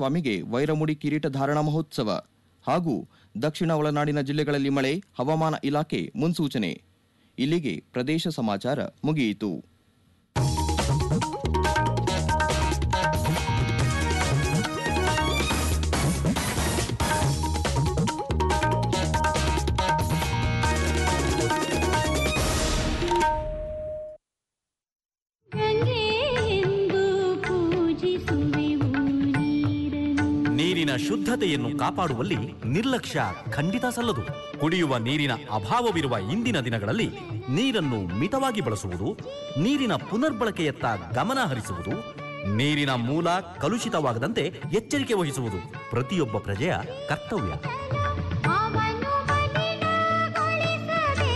ಸ್ವಾಮಿಗೆ ವೈರಮುಡಿ ಕಿರೀಟ ಧಾರಣ ಮಹೋತ್ಸವ ಹಾಗೂ ದಕ್ಷಿಣ ಒಳನಾಡಿನ ಜಿಲ್ಲೆಗಳಲ್ಲಿ ಮಳೆ ಹವಾಮಾನ ಇಲಾಖೆ ಮುನ್ಸೂಚನೆ ಇಲ್ಲಿಗೆ ಪ್ರದೇಶ ಸಮಾಚಾರ ಮುಗಿಯಿತು ಗಂಗೆಯೆಂದು ಪೂಜಿಸುವೆವು ನೀರನ್ನು ನೀರಿನ ಶುದ್ಧತೆಯನ್ನು ಕಾಪಾಡುವಲ್ಲಿ ನಿರ್ಲಕ್ಷ್ಯ ಖಂಡಿತ ಸಲ್ಲದು ಕುಡಿಯುವ ನೀರಿನ ಅಭಾವವಿರುವ ಇಂದಿನ ದಿನಗಳಲ್ಲಿ ನೀರನ್ನು ಮಿತವಾಗಿ ಬಳಸುವುದು ನೀರಿನ ಪುನರ್ಬಳಕೆಯತ್ತ ಗಮನ ಹರಿಸುವುದು ನೀರಿನ ಮೂಲ ಕಲುಷಿತವಾಗದಂತೆ ಎಚ್ಚರಿಕೆ ವಹಿಸುವುದು ಪ್ರತಿಯೊಬ್ಬ ಪ್ರಜೆಯ ಕರ್ತವ್ಯ ಅವನು ಮಲಿನಗೊಳಿಸಬೇಡ.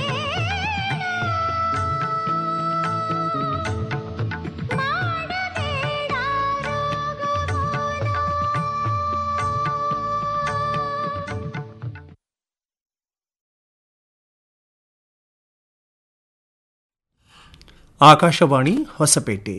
ಮಾಡಬೇಡ ರೋಗಮೂಲ. ಆಕಾಶವಾಣಿ ಹೊಸಪೇಟೆ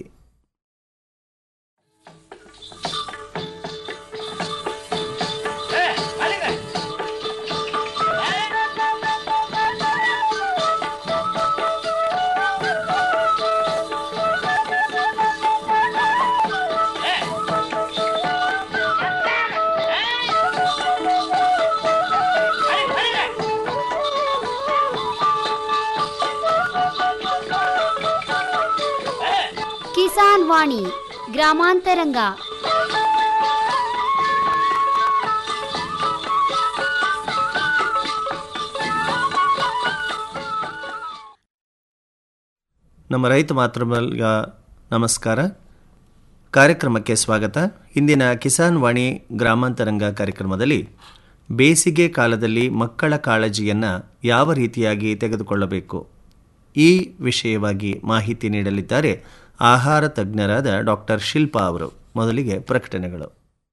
ಕಿಸಾನ್ ವಾಣಿ ಗ್ರಾಮಾಂತರಂಗ ನಮ್ಮ ರೈತ ಮಾತೃಮಲ್ಗ ನಮಸ್ಕಾರ ಕಾರ್ಯಕ್ರಮಕ್ಕೆ ಸ್ವಾಗತ ಇಂದಿನ ಕಿಸಾನ್ ವಾಣಿ ಗ್ರಾಮಾಂತರಂಗ ಕಾರ್ಯಕ್ರಮದಲ್ಲಿ ಬೇಸಿಗೆ ಕಾಲದಲ್ಲಿ ಮಕ್ಕಳ ಕಾಳಜಿಯನ್ನು ಯಾವ ರೀತಿಯಾಗಿ ತೆಗೆದುಕೊಳ್ಳಬೇಕು ಈ ವಿಷಯವಾಗಿ ಮಾಹಿತಿ ನೀಡಲಿದ್ದಾರೆ ಆಹಾರ ತಜ್ಞರಾದ ಡಾಕ್ಟರ್ ಶಿಲ್ಪಾ ಅವರು ಮೊದಲಿಗೆ ಪ್ರಕಟಣೆಗಳು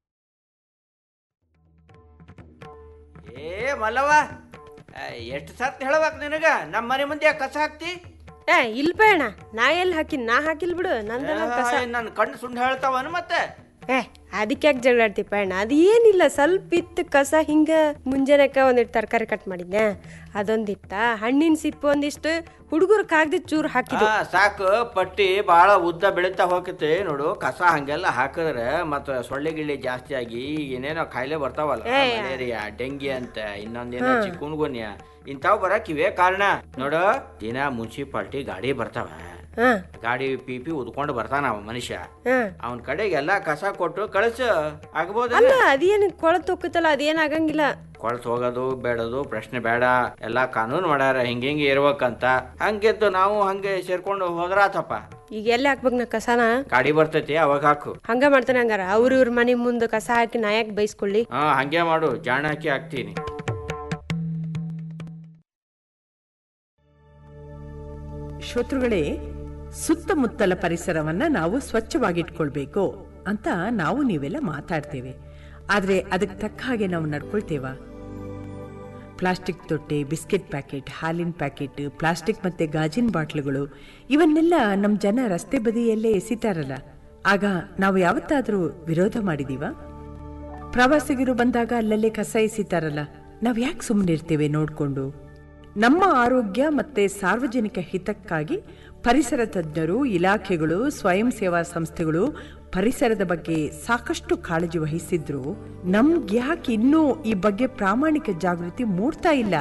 ಏ ಮಲ್ಲವ ಎಷ್ಟು ಸತ್ ಹೇಳಬೇಕು ನಿನಗ ನಮ್ಮ ಮನೆ ಮುಂದೆ ಕಸ ಹಾಕ್ತಿ ಏ ಇಲ್ ಬೇಡ ನಾ ಎಲ್ಲಿ ಹಾಕಿನ್ ನಾ ಹಾಕಿಲ್ ಬಿಡು ನಂದೆಲ್ಲ ಕಸ ನನ್ನ ಕಣ್ಣು ಸುಂಡ್ ಹೇಳ್ತಾವನು ಮತ್ತೆ ಏ ಅದಕ್ಕೆ ಯಾಕೆ ಜಗಳಾಡ್ತಿ ಪಯಣ ಅದು ಏನಿಲ್ಲ ಸ್ವಲ್ಪ ಇತ್ತು ಕಸ ಹಿಂಗ ಮುಂಜಾನೆಕ ಒಂದಿಟ್ಟು ತರಕಾರಿ ಕಟ್ ಮಾಡಿದ್ನೆ ಅದೊಂದಿತ್ತ ಹಣ್ಣಿನ ಸಿಪ್ಪು ಒಂದಿಷ್ಟು ಹುಡುಗರು ಕಾಗ್ದಿ ಚೂರು ಹಾಕಿದ್ವು ಆ, ಸಾಕು ಪಟ್ಟಿ ಭಾಳ ಉದ್ದ ಬೆಳೀತಾ ಹೋಗತ್ತೆ ನೋಡು ಕಸ ಹಂಗೆಲ್ಲ ಹಾಕಿದ್ರೆ ಮತ್ತೆ ಸೊಳ್ಳೆ ಗಿಳ್ಳೆ ಜಾಸ್ತಿ ಆಗಿ ಏನೇನೋ ಕಾಯಿಲೆ ಬರ್ತಾವಲ್ಲ ಮಲೇರಿಯಾ ಡೆಂಗಿ ಅಂತ ಇನ್ನೊಂದೇನೋ ಚಿಕ್ಕುನ್ಗುನ್ಯ ಇಂಥವು ಬರಕ್ ಇವೇ ಕಾರಣ ನೋಡು ದಿನ ಮುನ್ಸಿಪಾಲ್ಟಿ ಗಾಡಿ ಬರ್ತಾವ ಹಾ ಗಾಡಿ ಪಿ ಪಿ ಉದ್ಕೊಂಡು ಬರ್ತಾನ ಅವ ಮನುಷ್ಯ ಹಾ ಅವನ ಕಡೆಗೆ ಎಲ್ಲ ಕಸ ಕೊಟ್ಟು ಕಳಿಸು ಆಗ್ಬೋದ ಅಲ್ಲ ಅದೇನು ಕೊಳತ್ ಹೋಗುತ್ತಲ್ಲ ಅದೇನ್ ಆಗಂಗಿಲ್ಲ ಕೊಳ್ತು ಹೋಗೋದು ಬೇಡದು ಪ್ರಶ್ನೆ ಬೇಡ ಎಲ್ಲ ಕಾನೂನು ಮಾಡ್ಯಾರ ಹಿಂಗ ಹಿಂಗೆ ಇರ್ಬೇಕಂತ ಹಂಗೆದ್ದು ನಾವು ಹಂಗೆ ಸೇರ್ಕೊಂಡು ಹೋದ್ರಾತಪ್ಪ ಈಗ ಎಲ್ಲಿ ಹಾಕ್ಬೇಕು ನಾ ಕಸನ ಗಾಡಿ ಬರ್ತೈತಿ ಅವಾಗ ಹಾಕು ಹಂಗ ಮಾಡ್ತಾನೆ ಹಂಗಾರ ಅವ್ರ ಇವ್ರ ಮನೆ ಮುಂದೆ ಕಸ ಹಾಕಿ ನಾ ಯಾಕೆ ಬೈಸ್ಕೊಳ್ಳಿ ಹಾ ಹಂಗೆ ಮಾಡು ಜಾಣ ಹಾಕಿ ಹಾಕ್ತೀನಿ ಶ್ರೋತೃಗಳೇ ಸುತ್ತಮುತ್ತಲ ಪರಿಸರವನ್ನ ನಾವು ಸ್ವಚ್ಛವಾಗಿಟ್ಕೊಳ್ಬೇಕು ಅಂತ ನಾವು ನೀವೆಲ್ಲ ಮಾತಾಡ್ತೇವೆ ಆದ್ರೆ ಅದಕ್ಕೆ ತಕ್ಕ ಹಾಗೆ ನಾವು ನಡ್ಕೊಳ್ತೇವ ಪ್ಲಾಸ್ಟಿಕ್ ತೊಟ್ಟೆ ಬಿಸ್ಕೆಟ್ ಪ್ಯಾಕೆಟ್ ಹಾಲಿನ ಪ್ಯಾಕೆಟ್ ಪ್ಲಾಸ್ಟಿಕ್ ಮತ್ತೆ ಗಾಜಿನ ಬಾಟ್ಲುಗಳು ಇವನ್ನೆಲ್ಲ ನಮ್ಮ ಜನ ರಸ್ತೆ ಬದಿಯಲ್ಲೇ ಎಸಿತಾರಲ್ಲ ಆಗ ನಾವು ಯಾವತ್ತಾದ್ರೂ ವಿರೋಧ ಮಾಡಿದೀವ ಪ್ರವಾಸಿಗರು ಬಂದಾಗ ಅಲ್ಲಲ್ಲೇ ಕಸ ಎಸಿತಾರಲ್ಲ ನಾವು ಯಾಕೆ ಸುಮ್ಮನಿರ್ತೇವೆ ನೋಡ್ಕೊಂಡು ನಮ್ಮ ಆರೋಗ್ಯ ಮತ್ತೆ ಸಾರ್ವಜನಿಕ ಹಿತಕ್ಕಾಗಿ ಪರಿಸರ ತಜ್ಞರು ಇಲಾಖೆಗಳು ಸ್ವಯಂ ಸೇವಾ ಸಂಸ್ಥೆಗಳು ಪರಿಸರದ ಬಗ್ಗೆ ಸಾಕಷ್ಟು ಕಾಳಜಿ ವಹಿಸಿದ್ರು ನಮ್ಗೆ ಯಾಕೆ ಇನ್ನೂ ಈ ಬಗ್ಗೆ ಪ್ರಾಮಾಣಿಕ ಜಾಗೃತಿ ಮೂಡ್ತಾ ಇಲ್ಲ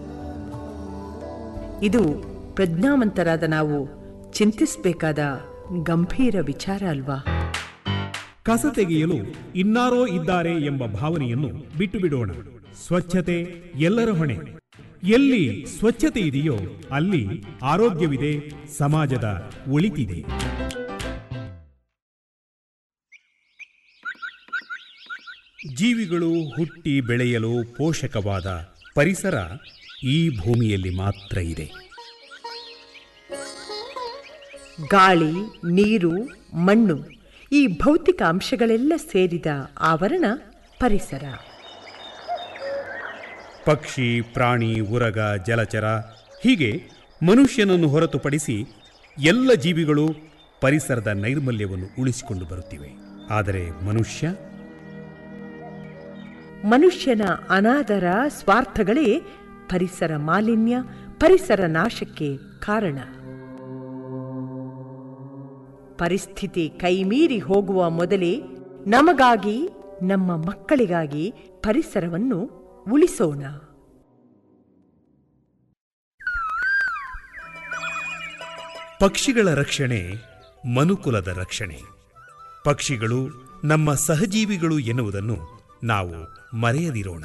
ಇದು ಪ್ರಜ್ಞಾವಂತರಾದ ನಾವು ಚಿಂತಿಸಬೇಕಾದ ಗಂಭೀರ ವಿಚಾರ ಅಲ್ವಾ ಕಸ ತೆಗೆಯಲು ಇನ್ನಾರೋ ಇದ್ದಾರೆ ಎಂಬ ಭಾವನೆಯನ್ನು ಬಿಟ್ಟು ಬಿಡೋಣ ಸ್ವಚ್ಛತೆ ಎಲ್ಲರ ಹೊಣೆ ಎಲ್ಲಿ ಸ್ವಚ್ಛತೆ ಇದೆಯೋ ಅಲ್ಲಿ ಆರೋಗ್ಯವಿದೆ ಸಮಾಜದ ಒಳಿತಿದೆ ಜೀವಿಗಳು ಹುಟ್ಟಿ ಬೆಳೆಯಲು ಪೋಷಕವಾದ ಪರಿಸರ ಈ ಭೂಮಿಯಲ್ಲಿ ಮಾತ್ರ ಇದೆ ಗಾಳಿ ನೀರು ಮಣ್ಣು ಈ ಭೌತಿಕ ಅಂಶಗಳೆಲ್ಲ ಸೇರಿದ ಆವರಣ ಪರಿಸರ ಪಕ್ಷಿ ಪ್ರಾಣಿ ಉರಗ ಜಲಚರ ಹೀಗೆ ಮನುಷ್ಯನನ್ನು ಹೊರತುಪಡಿಸಿ ಎಲ್ಲ ಜೀವಿಗಳು ಪರಿಸರದ ನೈರ್ಮಲ್ಯವನ್ನು ಉಳಿಸಿಕೊಂಡು ಬರುತ್ತಿವೆ ಆದರೆ ಮನುಷ್ಯ ಮನುಷ್ಯನ ಅನಾದರ ಸ್ವಾರ್ಥಗಳೇ ಪರಿಸರ ಮಾಲಿನ್ಯ ಪರಿಸರ ನಾಶಕ್ಕೆ ಕಾರಣ ಪರಿಸ್ಥಿತಿ ಕೈಮೀರಿ ಹೋಗುವ ಮೊದಲೇ ನಮಗಾಗಿ ನಮ್ಮ ಮಕ್ಕಳಿಗಾಗಿ ಪರಿಸರವನ್ನು ಉಳಿಸೋಣ ಪಕ್ಷಿಗಳ ರಕ್ಷಣೆ ಮನುಕುಲದ ರಕ್ಷಣೆ ಪಕ್ಷಿಗಳು ನಮ್ಮ ಸಹಜೀವಿಗಳು ಎನ್ನುವುದನ್ನು ನಾವು ಮರೆಯದಿರೋಣ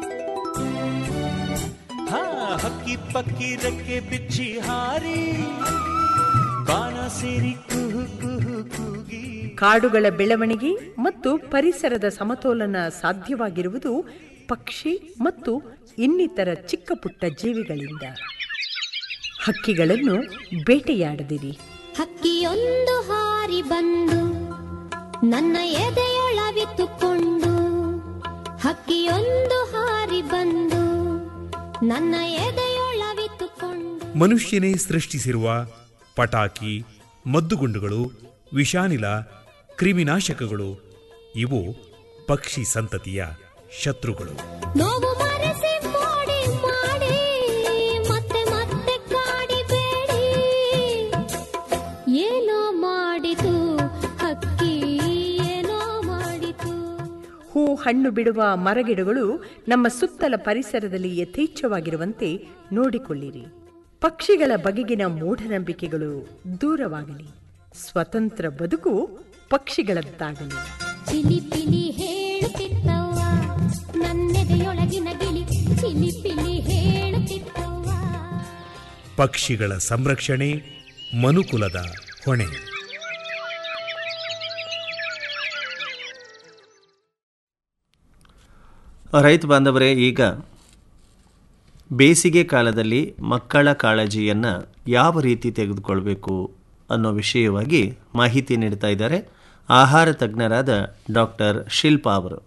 ಹಕ್ಕಿ ಪಕ್ಕಿ ರೆಕ್ಕೆ ಬಿಚ್ಚಿ ಹಾರಿ ಬಾಣ ಸೇರಿ ಕುಹು ಕುಹು ಕೂಗಿ ಕಾಡುಗಳ ಬೆಳವಣಿಗೆ ಮತ್ತು ಪರಿಸರದ ಸಮತೋಲನ ಸಾಧ್ಯವಾಗಿರುವುದು ಪಕ್ಷಿ ಮತ್ತು ಇನ್ನಿತರ ಚಿಕ್ಕ ಪುಟ್ಟ ಜೀವಿಗಳಿಂದ ಹಕ್ಕಿಗಳನ್ನು ಬೇಟೆಯಾಡದಿರಿ ಹಕ್ಕಿಯೊಂದು ಹಾರಿ ಬಂದು ನನ್ನ ಎದೆಯೊಳವಿತ್ತುಕೊಂಡು ಹಕ್ಕಿಯೊಂದು ಹಾರಿ ಬಂದು ನನ್ನ ಎದೆಯೊಳವಿತ್ತುಕೊಂಡು ಮನುಷ್ಯನೇ ಸೃಷ್ಟಿಸಿರುವ ಪಟಾಕಿ ಮದ್ದುಗುಂಡುಗಳು ವಿಷಾನಿಲ ಕ್ರಿಮಿನಾಶಕಗಳು ಇವು ಪಕ್ಷಿ ಸಂತತಿಯ ಶತ್ರುಗಳು ನೋವು ಮರೆಸಿ ಮಾಡಿ ಮಾಡಿ ಮತ್ತೆ ಮತ್ತೆ ಕಾಡಿಬೇಡಿ ಏನೋ ಮಾಡಿತು ಹಕ್ಕಿ ಏನೋ ಮಾಡಿತು ಹೂ ಹಣ್ಣು ಬಿಡುವ ಮರಗಿಡಗಳು ನಮ್ಮ ಸುತ್ತಲ ಪರಿಸರದಲ್ಲಿ ಯಥೇಚ್ಛವಾಗಿರುವಂತೆ ನೋಡಿಕೊಳ್ಳಿರಿ ಪಕ್ಷಿಗಳ ಬಗೆಗಿನ ಮೂಢನಂಬಿಕೆಗಳು ದೂರವಾಗಲಿ ಸ್ವತಂತ್ರ ಬದುಕು ಪಕ್ಷಿಗಳದ್ದಾಗಲಿ ಚಿಲಿಪಿಲಿ ಹೇಳುತ್ತಿತ್ತವ್ವ ನನ್ನೆದೆಯೊಳಗಿನ ಗಿಳಿ ಚಿಲಿಪಿಲಿ ಹೇಳುತ್ತಿತ್ತವ್ವ ಪಕ್ಷಿಗಳ ಸಂರಕ್ಷಣೆ ಮನುಕುಲದ ಹೊಣೆ ರೈತ ಬಾಂಧವರೇ ಈಗ ಬೇಸಿಗೆ ಕಾಲದಲ್ಲಿ ಮಕ್ಕಳ ಕಾಳಜಿಯನ್ನು ಯಾವ ರೀತಿ ತೆಗೆದುಕೊಳ್ಬೇಕು ಅನ್ನೋ ವಿಷಯವಾಗಿ ಮಾಹಿತಿ ನೀಡ್ತಾ ಇದ್ದಾರೆ ಆಹಾರ ತಜ್ಞರಾದ ಡಾಕ್ಟರ್ ಶಿಲ್ಪಾ ಅವರು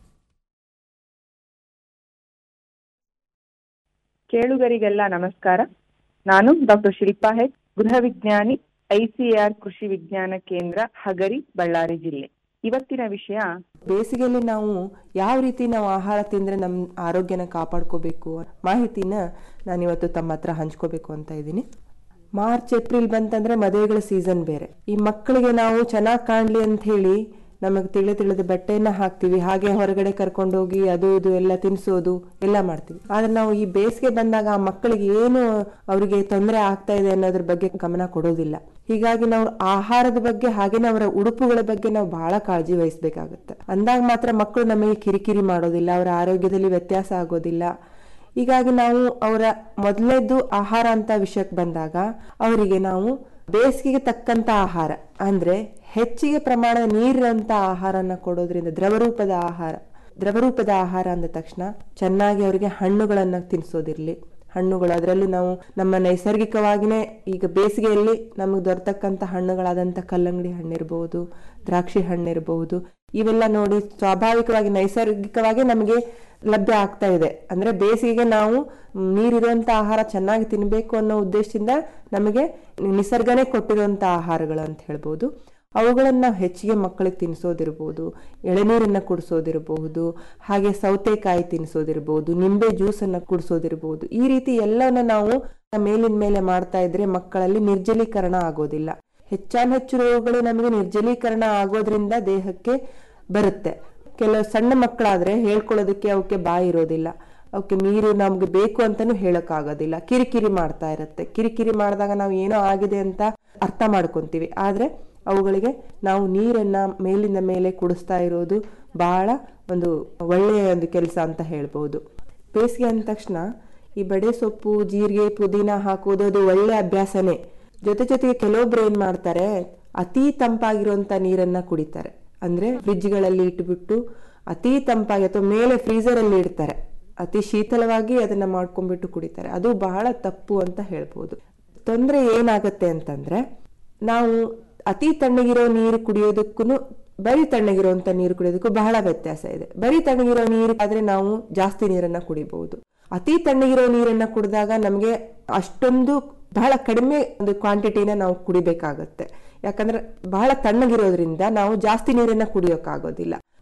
ಕೇಳುಗರಿಗೆಲ್ಲ ನಮಸ್ಕಾರ ನಾನು ಡಾಕ್ಟರ್ ಶಿಲ್ಪಾ ಹೆಚ್ ಗೃಹ ವಿಜ್ಞಾನಿ ಐಸಿಆರ್ ಕೃಷಿ ವಿಜ್ಞಾನ ಕೇಂದ್ರ ಹಗರಿ ಬಳ್ಳಾರಿ ಜಿಲ್ಲೆ ಇವತ್ತಿನ ವಿಷಯ ಬೇಸಿಗೆಯಲ್ಲಿ ನಾವು ಯಾವ ರೀತಿ ನಾವು ಆಹಾರ ತಿಂದ್ರೆ ನಮ್ಮ ಆರೋಗ್ಯನ ಕಾಪಾಡ್ಕೋಬೇಕು ಮಾಹಿತಿನ ನಾನಿವತ್ತು ತಮ್ಮ ಹತ್ರ ಹಂಚ್ಕೋಬೇಕು ಅಂತ ಇದ್ದೀನಿ ಮಾರ್ಚ್ ಏಪ್ರಿಲ್ ಬಂತಂದ್ರೆ ಮದುವೆಗಳ ಸೀಸನ್ ಬೇರೆ ಈ ಮಕ್ಕಳಿಗೆ ನಾವು ಚೆನ್ನಾಗಿ ಕಾಣ್ಲಿ ಅಂತ ಹೇಳಿ ನಮಗೆ ತಿಳಿ ತಿಳಿದ ಬಟ್ಟೆಯನ್ನ ಹಾಕ್ತಿವಿ ಹಾಗೆ ಹೊರಗಡೆ ಕರ್ಕೊಂಡೋಗಿ ಅದು ಇದು ಎಲ್ಲ ತಿನ್ಸೋದು ಎಲ್ಲ ಮಾಡ್ತೀವಿ ಆದ್ರೆ ನಾವು ಈ ಬೇಸಿಗೆ ಬಂದಾಗ ಆ ಮಕ್ಕಳಿಗೆ ಏನು ಅವರಿಗೆ ತೊಂದರೆ ಆಗ್ತಾ ಇದೆ ಅನ್ನೋದ್ರ ಬಗ್ಗೆ ಗಮನ ಕೊಡೋದಿಲ್ಲ ಹೀಗಾಗಿ ನಾವು ಆಹಾರದ ಬಗ್ಗೆ ಹಾಗೇನೆ ಅವರ ಉಡುಪುಗಳ ಬಗ್ಗೆ ನಾವು ಬಹಳ ಕಾಳಜಿ ವಹಿಸ್ಬೇಕಾಗುತ್ತೆ ಅಂದಾಗ ಮಾತ್ರ ಮಕ್ಕಳು ನಮಗೆ ಕಿರಿಕಿರಿ ಮಾಡೋದಿಲ್ಲ ಅವರ ಆರೋಗ್ಯದಲ್ಲಿ ವ್ಯತ್ಯಾಸ ಆಗೋದಿಲ್ಲ ಹೀಗಾಗಿ ನಾವು ಅವರ ಮೊದಲೇದ್ದು ಆಹಾರ ಅಂತ ವಿಷಯಕ್ಕೆ ಬಂದಾಗ ಅವರಿಗೆ ನಾವು ಬೇಸಿಗೆಗೆ ತಕ್ಕಂತ ಆಹಾರ ಅಂದ್ರೆ ಹೆಚ್ಚಿಗೆ ಪ್ರಮಾಣದ ನೀರಿನಂತ ಆಹಾರನ ಕೊಡೋದ್ರಿಂದ ದ್ರವರೂಪದ ಆಹಾರ ದ್ರವರೂಪದ ಆಹಾರ ಅಂದ ತಕ್ಷಣ ಚೆನ್ನಾಗಿ ಅವರಿಗೆ ಹಣ್ಣುಗಳನ್ನ ತಿನ್ನಿಸೋದಿರ್ಲಿ ಹಣ್ಣುಗಳು ಅದರಲ್ಲೂ ನಾವು ನಮ್ಮ ನೈಸರ್ಗಿಕವಾಗಿನೇ ಈಗ ಬೇಸಿಗೆಯಲ್ಲಿ ನಮಗೆ ದೊರೆತಕ್ಕಂಥ ಹಣ್ಣುಗಳಾದಂಥ ಕಲ್ಲಂಗಡಿ ಹಣ್ಣಿರ್ಬೋದು ದ್ರಾಕ್ಷಿ ಹಣ್ಣಿರ್ಬೋದು ಇವೆಲ್ಲ ನೋಡಿ ಸ್ವಾಭಾವಿಕವಾಗಿ ನೈಸರ್ಗಿಕವಾಗಿ ನಮಗೆ ಲಭ್ಯ ಆಗ್ತಾ ಇದೆ ಅಂದ್ರೆ ಬೇಸಿಗೆಗೆ ನಾವು ನೀರಿರುವಂತ ಆಹಾರ ಚೆನ್ನಾಗಿ ತಿನ್ಬೇಕು ಅನ್ನೋ ಉದ್ದೇಶದಿಂದ ನಮಗೆ ನಿಸರ್ಗನೇ ಕೊಟ್ಟಿರುವಂತ ಆಹಾರಗಳು ಅಂತ ಹೇಳ್ಬೋದು ಅವುಗಳನ್ನ ನಾವು ಹೆಚ್ಚಿಗೆ ಮಕ್ಕಳಿಗೆ ತಿನ್ನಿಸೋದಿರ್ಬೋದು ಎಳೆನೀರನ್ನ ಕುಡಿಸೋದಿರಬಹುದು ಹಾಗೆ ಸೌತೆಕಾಯಿ ತಿನ್ನಿಸೋದಿರ್ಬೋದು ನಿಂಬೆ ಜ್ಯೂಸನ್ನ ಕುಡಿಸೋದಿರ್ಬೋದು ಈ ರೀತಿ ಎಲ್ಲವನ್ನ ನಾವು ಮೇಲಿನ ಮೇಲೆ ಮಾಡ್ತಾ ಇದ್ರೆ ಮಕ್ಕಳಲ್ಲಿ ನಿರ್ಜಲೀಕರಣ ಆಗೋದಿಲ್ಲ ಹೆಚ್ಚಾನ್ ಹೆಚ್ಚು ರೋಗಗಳು ನಮಗೆ ನಿರ್ಜಲೀಕರಣ ಆಗೋದ್ರಿಂದ ದೇಹಕ್ಕೆ ಬರುತ್ತೆ ಕೆಲವು ಸಣ್ಣ ಮಕ್ಕಳಾದ್ರೆ ಹೇಳ್ಕೊಳ್ಳೋದಕ್ಕೆ ಅವಕ್ಕೆ ಬಾಯಿ ಇರೋದಿಲ್ಲ ಅವಕ್ಕೆ ನೀರು ನಮ್ಗೆ ಬೇಕು ಅಂತಾನು ಹೇಳಕ್ಕಾಗೋದಿಲ್ಲ ಕಿರಿಕಿರಿ ಮಾಡ್ತಾ ಇರುತ್ತೆ ಕಿರಿಕಿರಿ ಮಾಡಿದಾಗ ನಾವು ಏನೋ ಆಗಿದೆ ಅಂತ ಅರ್ಥ ಮಾಡ್ಕೊಂತೀವಿ ಆದ್ರೆ ಅವುಗಳಿಗೆ ನಾವು ನೀರನ್ನ ಮೇಲಿಂದ ಮೇಲೆ ಕುಡಿಸ್ತಾ ಇರೋದು ಬಹಳ ಒಂದು ಒಳ್ಳೆಯ ಒಂದು ಕೆಲಸ ಅಂತ ಹೇಳ್ಬೋದು ಬೇಸಿಗೆ ಅಂದ ತಕ್ಷಣ ಈ ಬಡೆ ಸೊಪ್ಪು ಜೀರಿಗೆ ಪುದೀನ ಹಾಕೋದು ಅದು ಒಳ್ಳೆ ಅಭ್ಯಾಸನೇ ಜೊತೆ ಜೊತೆಗೆ ಕೆಲವೊಬ್ರು ಏನ್ ಮಾಡ್ತಾರೆ ಅತಿ ತಂಪಾಗಿರುವಂತ ನೀರನ್ನ ಕುಡಿತಾರೆ ಅಂದ್ರೆ ಫ್ರಿಡ್ಜ್ಗಳಲ್ಲಿ ಇಟ್ಬಿಟ್ಟು ಅತಿ ತಂಪಾಗಿ ಅಥವಾ ಮೇಲೆ ಫ್ರೀಸರ್ ಅಲ್ಲಿ ಇಡ್ತಾರೆ ಅತಿ ಶೀತಲವಾಗಿ ಅದನ್ನ ಮಾಡ್ಕೊಂಡ್ಬಿಟ್ಟು ಕುಡಿತಾರೆ ಅದು ಬಹಳ ತಪ್ಪು ಅಂತ ಹೇಳ್ಬೋದು ತೊಂದರೆ ಏನಾಗತ್ತೆ ಅಂತಂದ್ರೆ ನಾವು ಅತಿ ತಣ್ಣಗಿರೋ ನೀರು ಕುಡಿಯೋದಕ್ಕೂ ಬರೀ ತಣ್ಣಗಿರುವಂತ ನೀರು ಕುಡಿಯೋದಕ್ಕೂ ಬಹಳ ವ್ಯತ್ಯಾಸ ಇದೆ ಬರೀ ತಣ್ಣಗಿರೋ ನೀರು ಆದ್ರೆ ನಾವು ಜಾಸ್ತಿ ನೀರನ್ನ ಕುಡಿಬಹುದು ಅತಿ ತಣ್ಣಗಿರೋ ನೀರನ್ನ ಕುಡಿದಾಗ ನಮಗೆ ಅಷ್ಟೊಂದು ಬಹಳ ಕಡಿಮೆ ಒಂದು ಕ್ವಾಂಟಿಟಿನ ನಾವು ಕುಡಿಬೇಕಾಗತ್ತೆ ಯಾಕಂದ್ರೆ ಬಹಳ ತಣ್ಣಗಿರೋದ್ರಿಂದ ನಾವು ಜಾಸ್ತಿ ನೀರನ್ನ ಕುಡಿಯೋಕ್ಕಾಗೋದಿಲ್ಲ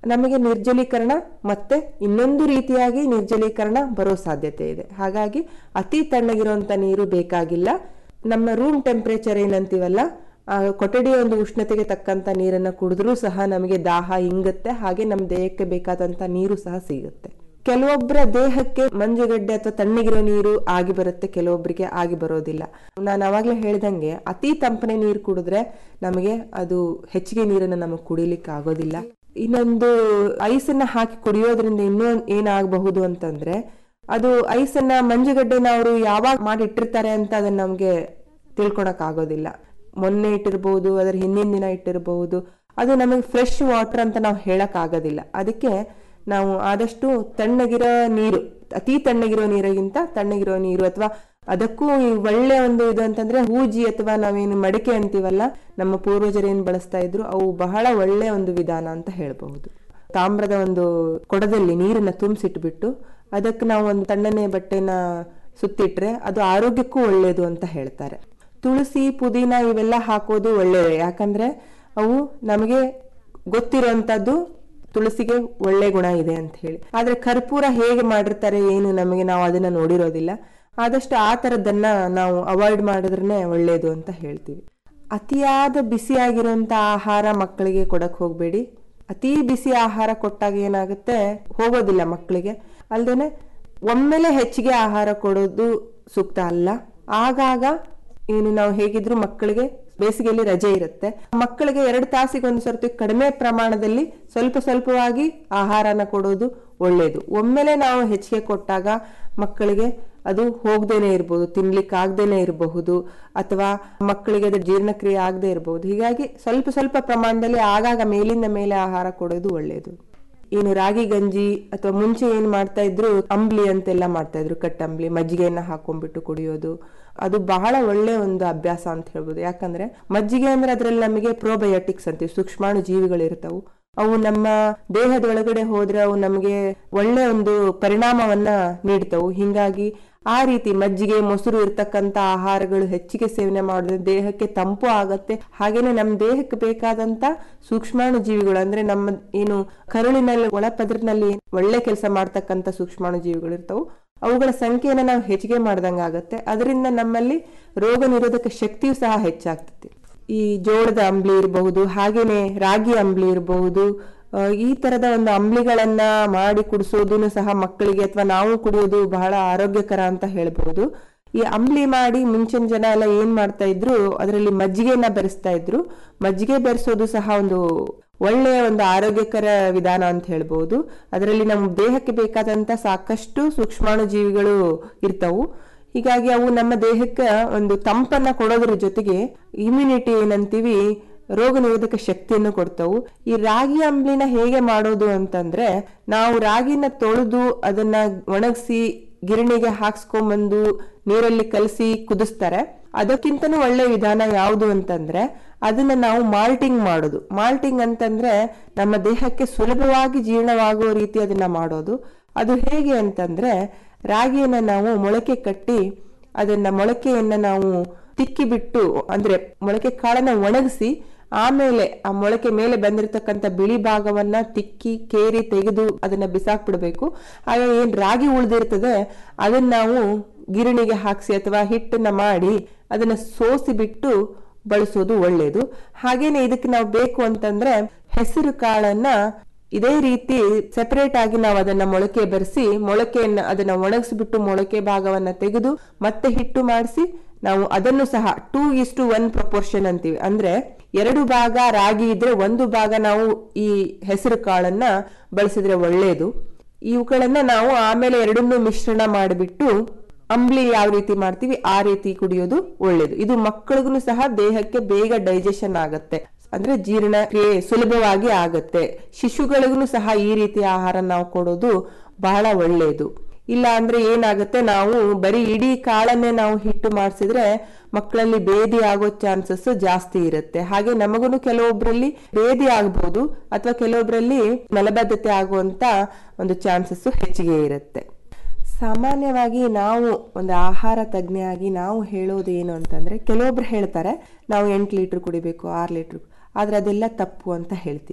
ನಮಗೆ ನಿರ್ಜಲೀಕರಣ ಮತ್ತೆ ಇನ್ನೊಂದು ರೀತಿಯಾಗಿ ನಿರ್ಜಲೀಕರಣ ಬರೋ ಸಾಧ್ಯತೆ ಇದೆ ಹಾಗಾಗಿ ಅತಿ ತಣ್ಣಗಿರುವಂತ ನೀರು ಬೇಕಾಗಿಲ್ಲ ನಮ್ಮ ರೂಮ್ ಟೆಂಪರೇಚರ್ ಏನಂತೀವಲ್ಲ ಆ ಕೊಠಡಿಯ ಒಂದು ಉಷ್ಣತೆಗೆ ತಕ್ಕಂತ ನೀರನ್ನ ಕುಡಿದ್ರೂ ಸಹ ನಮಗೆ ದಾಹ ಇಂಗುತ್ತೆ ಹಾಗೆ ನಮ್ಮ ದೇಹಕ್ಕೆ ಬೇಕಾದಂತ ನೀರು ಸಹ ಸಿಗುತ್ತೆ ಕೆಲವೊಬ್ಬರ ದೇಹಕ್ಕೆ ಮಂಜುಗಡ್ಡೆ ಅಥವಾ ತಣ್ಣಗಿರೋ ನೀರು ಆಗಿ ಬರುತ್ತೆ ಕೆಲವೊಬ್ಬರಿಗೆ ಆಗಿ ಬರೋದಿಲ್ಲ ನಾನು ಅವಾಗಲೇ ಹೇಳ್ದಂಗೆ ಅತಿ ತಂಪನೆ ನೀರು ಕುಡಿದ್ರೆ ನಮಗೆ ಅದು ಹೆಚ್ಚಿಗೆ ನೀರನ್ನು ನಮಗೆ ಕುಡಿಲಿಕ್ಕೆ ಆಗೋದಿಲ್ಲ ಇನ್ನೊಂದು ಐಸನ್ನ ಹಾಕಿ ಕುಡಿಯೋದ್ರಿಂದ ಇನ್ನೂ ಏನಾಗಬಹುದು ಅಂತಂದ್ರೆ ಅದು ಐಸನ್ನ ಮಂಜುಗಡ್ಡೆನ ಅವರು ಯಾವಾಗ ಮಾಡಿ ಇಟ್ಟಿರ್ತಾರೆ ಅಂತ ಅದನ್ನ ನಮ್ಗೆ ತಿಳ್ಕೊಳಕ್ ಆಗೋದಿಲ್ಲ ಮೊನ್ನೆ ಇಟ್ಟಿರ್ಬಹುದು ಅದರ ಹಿಂದಿನ ದಿನ ಇಟ್ಟಿರಬಹುದು ಅದು ನಮಗೆ ಫ್ರೆಶ್ ವಾಟರ್ ಅಂತ ನಾವು ಹೇಳಕ್ ಆಗೋದಿಲ್ಲ ಅದಕ್ಕೆ ನಾವು ಆದಷ್ಟು ತಣ್ಣಗಿರೋ ನೀರು ಅತಿ ತಣ್ಣಗಿರೋ ನೀರಿಗಿಂತ ತಣ್ಣಗಿರೋ ನೀರು ಅಥವಾ ಅದಕ್ಕೂ ಈ ಒಳ್ಳೆ ಒಂದು ಇದು ಅಂತಂದ್ರೆ ಹೂಜಿ ಅಥವಾ ನಾವೇನು ಮಡಿಕೆ ಅಂತೀವಲ್ಲ ನಮ್ಮ ಪೂರ್ವಜರು ಏನ್ ಬಳಸ್ತಾ ಇದ್ರು ಅವು ಬಹಳ ಒಳ್ಳೆ ಒಂದು ವಿಧಾನ ಅಂತ ಹೇಳ್ಬಹುದು ತಾಮ್ರದ ಒಂದು ಕೊಡದಲ್ಲಿ ನೀರನ್ನ ತುಂಬಿಸಿಟ್ಬಿಟ್ಟು ಅದಕ್ಕೆ ನಾವು ಒಂದು ತಣ್ಣನೆ ಬಟ್ಟೆನ ಸುತ್ತಿಟ್ರೆ ಅದು ಆರೋಗ್ಯಕ್ಕೂ ಒಳ್ಳೆಯದು ಅಂತ ಹೇಳ್ತಾರೆ ತುಳಸಿ ಪುದೀನ ಇವೆಲ್ಲ ಹಾಕೋದು ಒಳ್ಳೆಯದೇ ಯಾಕಂದ್ರೆ ಅವು ನಮಗೆ ಗೊತ್ತಿರುವಂತದ್ದು ತುಳಸಿಗೆ ಒಳ್ಳೆ ಗುಣ ಇದೆ ಅಂತ ಹೇಳಿ ಆದ್ರೆ ಕರ್ಪೂರ ಹೇಗೆ ಮಾಡಿರ್ತಾರೆ ಏನು ನಮಗೆ ನಾವು ಅದನ್ನ ನೋಡಿರೋದಿಲ್ಲ ಆದಷ್ಟು ಆ ತರದನ್ನ ನಾವು ಅವಾಯ್ಡ್ ಮಾಡಿದ್ರೇನೆ ಒಳ್ಳೇದು ಅಂತ ಹೇಳ್ತೀವಿ ಅತಿಯಾದ ಬಿಸಿಯಾಗಿರುವಂತ ಆಹಾರ ಮಕ್ಕಳಿಗೆ ಕೊಡಕ್ ಹೋಗ್ಬೇಡಿ ಅತಿ ಬಿಸಿ ಆಹಾರ ಕೊಟ್ಟಾಗ ಏನಾಗುತ್ತೆ ಹೋಗೋದಿಲ್ಲ ಮಕ್ಕಳಿಗೆ ಅಲ್ದೇನೆ ಒಮ್ಮೆಲೆ ಹೆಚ್ಚಿಗೆ ಆಹಾರ ಕೊಡೋದು ಸೂಕ್ತ ಅಲ್ಲ ಆಗಾಗ ಏನು ನಾವು ಹೇಗಿದ್ರು ಮಕ್ಕಳಿಗೆ ಬೇಸಿಗೆಯಲ್ಲಿ ರಜೆ ಇರುತ್ತೆ ಮಕ್ಕಳಿಗೆ ಎರಡು ತಾಸಿಗೆ ಒಂದು ಸರ್ತಿ ಕಡಿಮೆ ಪ್ರಮಾಣದಲ್ಲಿ ಸ್ವಲ್ಪ ಸ್ವಲ್ಪವಾಗಿ ಆಹಾರನ ಕೊಡೋದು ಒಳ್ಳೇದು ಒಮ್ಮೆಲೆ ನಾವು ಹೆಚ್ಚಿಗೆ ಕೊಟ್ಟಾಗ ಮಕ್ಕಳಿಗೆ ಅದು ಹೋಗ್ದೇನೆ ಇರಬಹುದು ತಿನ್ಲಿಕ್ಕೆ ಆಗ್ದೇನೆ ಇರಬಹುದು ಅಥವಾ ಮಕ್ಕಳಿಗೆ ಅದು ಜೀರ್ಣಕ್ರಿಯೆ ಆಗದೆ ಇರಬಹುದು ಹೀಗಾಗಿ ಸ್ವಲ್ಪ ಸ್ವಲ್ಪ ಪ್ರಮಾಣದಲ್ಲಿ ಆಗಾಗ ಮೇಲಿಂದ ಮೇಲೆ ಆಹಾರ ಕೊಡೋದು ಒಳ್ಳೇದು ಏನು ರಾಗಿ ಗಂಜಿ ಅಥವಾ ಮುಂಚೆ ಏನ್ ಮಾಡ್ತಾ ಇದ್ರು ಅಂಬ್ಲಿ ಅಂತೆಲ್ಲ ಮಾಡ್ತಾ ಇದ್ರು ಕಟ್ಟಂಬ್ಲಿ ಮಜ್ಜಿಗೆಯನ್ನ ಹಾಕೊಂಡ್ಬಿಟ್ಟು ಕುಡಿಯೋದು ಅದು ಬಹಳ ಒಳ್ಳೆ ಒಂದು ಅಭ್ಯಾಸ ಅಂತ ಹೇಳ್ಬೋದು ಯಾಕಂದ್ರೆ ಮಜ್ಜಿಗೆ ಅಂದ್ರೆ ಅದ್ರಲ್ಲಿ ನಮಗೆ ಪ್ರೋಬಯೋಟಿಕ್ಸ್ ಅಂತೀವಿ ಸೂಕ್ಷ್ಮಾಣು ಜೀವಿಗಳಿರ್ತಾವು ಅವು ನಮ್ಮ ದೇಹದ ಒಳಗಡೆ ಹೋದ್ರೆ ಅವು ನಮಗೆ ಒಳ್ಳೆ ಒಂದು ಪರಿಣಾಮವನ್ನ ನೀಡ್ತವು ಹಿಂಗಾಗಿ ಆ ರೀತಿ ಮಜ್ಜಿಗೆ ಮೊಸರು ಇರ್ತಕ್ಕಂತ ಆಹಾರಗಳು ಹೆಚ್ಚಿಗೆ ಸೇವನೆ ಮಾಡಿದ್ರೆ ದೇಹಕ್ಕೆ ತಂಪು ಆಗತ್ತೆ ಹಾಗೇನೆ ನಮ್ಮ ದೇಹಕ್ಕೆ ಬೇಕಾದಂತ ಸೂಕ್ಷ್ಮಾಣು ಜೀವಿಗಳು ಅಂದ್ರೆ ನಮ್ಮ ಏನು ಕರುಳಿನಲ್ಲಿ ಒಳಪದರಿನಲ್ಲಿ ಒಳ್ಳೆ ಕೆಲಸ ಮಾಡ್ತಕ್ಕಂತ ಸೂಕ್ಷ್ಮಾಣು ಜೀವಿಗಳು ಇರ್ತಾವು ಅವುಗಳ ಸಂಖ್ಯೆಯನ್ನ ನಾವು ಹೆಚ್ಚಿಗೆ ಮಾಡ್ದಂಗ ಆಗತ್ತೆ ಅದರಿಂದ ನಮ್ಮಲ್ಲಿ ರೋಗ ನಿರೋಧಕ ಶಕ್ತಿಯು ಸಹ ಹೆಚ್ಚಾಗ್ತದೆ ಈ ಜೋಳದ ಅಂಬ್ಲಿ ಇರಬಹುದು ಹಾಗೇನೆ ರಾಗಿ ಅಂಬ್ಲಿ ಇರಬಹುದು ಆ, ಈ ತರದ ಒಂದು ಅಂಬ್ಲಿಗಳನ್ನ ಮಾಡಿ ಕುಡಿಸೋದನ್ನು ಸಹ ಮಕ್ಕಳಿಗೆ ಅಥವಾ ನಾವು ಕುಡಿಯೋದು ಬಹಳ ಆರೋಗ್ಯಕರ ಅಂತ ಹೇಳ್ಬಹುದು ಈ ಅಂಬ್ಲಿ ಮಾಡಿ ಮುಂಚಿನ ಜನ ಎಲ್ಲ ಏನ್ ಮಾಡ್ತಾ ಇದ್ರು ಅದರಲ್ಲಿ ಮಜ್ಜಿಗೆಯನ್ನ ಬೆರೆಸ್ತಾ ಇದ್ರು ಮಜ್ಜಿಗೆ ಬೆರೆಸೋದು ಸಹ ಒಂದು ಒಳ್ಳೆಯ ಒಂದು ಆರೋಗ್ಯಕರ ವಿಧಾನ ಅಂತ ಹೇಳ್ಬಹುದು ಅದರಲ್ಲಿ ನಮ್ಮ ದೇಹಕ್ಕೆ ಬೇಕಾದಂತ ಸಾಕಷ್ಟು ಸೂಕ್ಷ್ಮಾಣು ಜೀವಿಗಳು ಇರ್ತವು ಹೀಗಾಗಿ ಅವು ನಮ್ಮ ದೇಹಕ್ಕೆ ಒಂದು ತಂಪನ್ನ ಕೊಡೋದ್ರ ಜೊತೆಗೆ ಇಮ್ಯುನಿಟಿ ಏನಂತೀವಿ ರೋಗ ನಿರೋಧಕ ಶಕ್ತಿಯನ್ನು ಕೊಡ್ತಾವು ಈ ರಾಗಿ ಅಂಬ್ಲಿನ ಹೇಗೆ ಮಾಡೋದು ಅಂತಂದ್ರೆ ನಾವು ರಾಗಿನ ತೊಳೆದು ಅದನ್ನ ಒಣಗಿಸಿ ಗಿರಣಿಗೆ ಹಾಕ್ಸ್ಕೊಂಬಂದು ನೀರಲ್ಲಿ ಕಲಸಿ ಕುದಿಸ್ತಾರೆ ಅದಕ್ಕಿಂತನೂ ಒಳ್ಳೆ ವಿಧಾನ ಯಾವುದು ಅಂತಂದ್ರೆ ಅದನ್ನ ನಾವು ಮಾಲ್ಟಿಂಗ್ ಮಾಡೋದು ಮಾಲ್ಟಿಂಗ್ ಅಂತಂದ್ರೆ ನಮ್ಮ ದೇಹಕ್ಕೆ ಸುಲಭವಾಗಿ ಜೀರ್ಣವಾಗುವ ರೀತಿ ಅದನ್ನ ಮಾಡೋದು ಅದು ಹೇಗೆ ಅಂತಂದ್ರೆ ರಾಗಿಯನ್ನ ನಾವು ಮೊಳಕೆ ಕಟ್ಟಿ ಅದನ್ನ ಮೊಳಕೆಯನ್ನ ನಾವು ತಿಕ್ಕಿ ಬಿಟ್ಟು ಅಂದ್ರೆ ಮೊಳಕೆ ಕಾಳನ್ನ ಒಣಗಿಸಿ ಆಮೇಲೆ ಆ ಮೊಳಕೆ ಮೇಲೆ ಬಂದಿರತಕ್ಕಂತ ಬಿಳಿ ಭಾಗವನ್ನ ತಿಕ್ಕಿ ಕೇರಿ ತೆಗೆದು ಅದನ್ನ ಬಿಸಾಕ್ಬಿಡ್ಬೇಕು ಆಗ ಏನ್ ರಾಗಿ ಉಳ್ದಿರ್ತದೆ ಅದನ್ನ ನಾವು ಗಿರಣಿಗೆ ಹಾಕ್ಸಿ ಅಥವಾ ಹಿಟ್ಟನ್ನ ಮಾಡಿ ಅದನ್ನ ಸೋಸಿ ಬಿಟ್ಟು ಬಳಸೋದು ಒಳ್ಳೇದು ಹಾಗೇನೆ ಇದಕ್ಕೆ ನಾವು ಬೇಕು ಅಂತಂದ್ರೆ ಹೆಸರು ಕಾಳನ್ನ ಇದೇ ರೀತಿ ಸೆಪರೇಟ್ ಆಗಿ ನಾವು ಅದನ್ನ ಮೊಳಕೆ ಬೆರೆಸಿ ಮೊಳಕೆಯನ್ನ ಅದನ್ನ ಒಣಗಿಸ್ಬಿಟ್ಟು ಮೊಳಕೆ ಭಾಗವನ್ನ ತೆಗೆದು ಮತ್ತೆ ಹಿಟ್ಟು ಮಾಡಿಸಿ ನಾವು ಅದನ್ನು ಸಹ two is to one proportion ಅಂತೀವಿ ಅಂದ್ರೆ ಎರಡು ಭಾಗ ರಾಗಿ ಇದ್ರೆ ಒಂದು ಭಾಗ ನಾವು ಈ ಹೆಸರು ಕಾಳನ್ನ ಬಳಸಿದ್ರೆ ಒಳ್ಳೆಯದು ಇವುಗಳನ್ನ ನಾವು ಆಮೇಲೆ ಎರಡನ್ನೂ ಮಿಶ್ರಣ ಮಾಡಿಬಿಟ್ಟು ಅಂಬ್ಲಿ ಯಾವ ರೀತಿ ಮಾಡ್ತೀವಿ ಆ ರೀತಿ ಕುಡಿಯೋದು ಒಳ್ಳೇದು ಇದು ಮಕ್ಕಳಿಗೂ ಸಹ ದೇಹಕ್ಕೆ ಬೇಗ ಡೈಜೆಷನ್ ಆಗತ್ತೆ ಅಂದ್ರೆ ಜೀರ್ಣಕ್ರಿಯೆ ಸುಲಭವಾಗಿ ಆಗತ್ತೆ ಶಿಶುಗಳಿಗೂ ಸಹ ಈ ರೀತಿ ಆಹಾರ ನಾವು ಕೊಡೋದು ಬಹಳ ಒಳ್ಳೆಯದು ಇಲ್ಲ ಅಂದ್ರೆ ಏನಾಗುತ್ತೆ ನಾವು ಬರೀ ಇಡೀ ಕಾಳನ್ನೇ ನಾವು ಹಿಟ್ಟು ಮಾಡಿಸಿದ್ರೆ ಮಕ್ಕಳಲ್ಲಿ ಬೇದಿ ಆಗೋ ಚಾನ್ಸಸ್ ಜಾಸ್ತಿ ಇರುತ್ತೆ ಹಾಗೆ ನಮಗೂ ಕೆಲವೊಬ್ರಲ್ಲಿ ಬೇದಿ ಆಗ್ಬಹುದು ಅಥವಾ ಕೆಲವೊಬ್ರಲ್ಲಿ ಮಲಬದ್ಧತೆ ಆಗುವಂತ ಒಂದು ಚಾನ್ಸಸ್ ಹೆಚ್ಚಿಗೆ ಇರುತ್ತೆ ಸಾಮಾನ್ಯವಾಗಿ ನಾವು ಒಂದು ಆಹಾರ ತಜ್ಞೆಯಾಗಿ ನಾವು ಹೇಳೋದು ಏನು ಅಂತಂದ್ರೆ ಕೆಲವೊಬ್ರು ಹೇಳ್ತಾರೆ ನಾವು ಎಂಟು ಲೀಟರ್ ಕುಡಿಬೇಕು ಆರು ಲೀಟರ್ ಆದ್ರೆ ಅದೆಲ್ಲ ತಪ್ಪು ಅಂತ ಹೇಳ್ತೀವಿ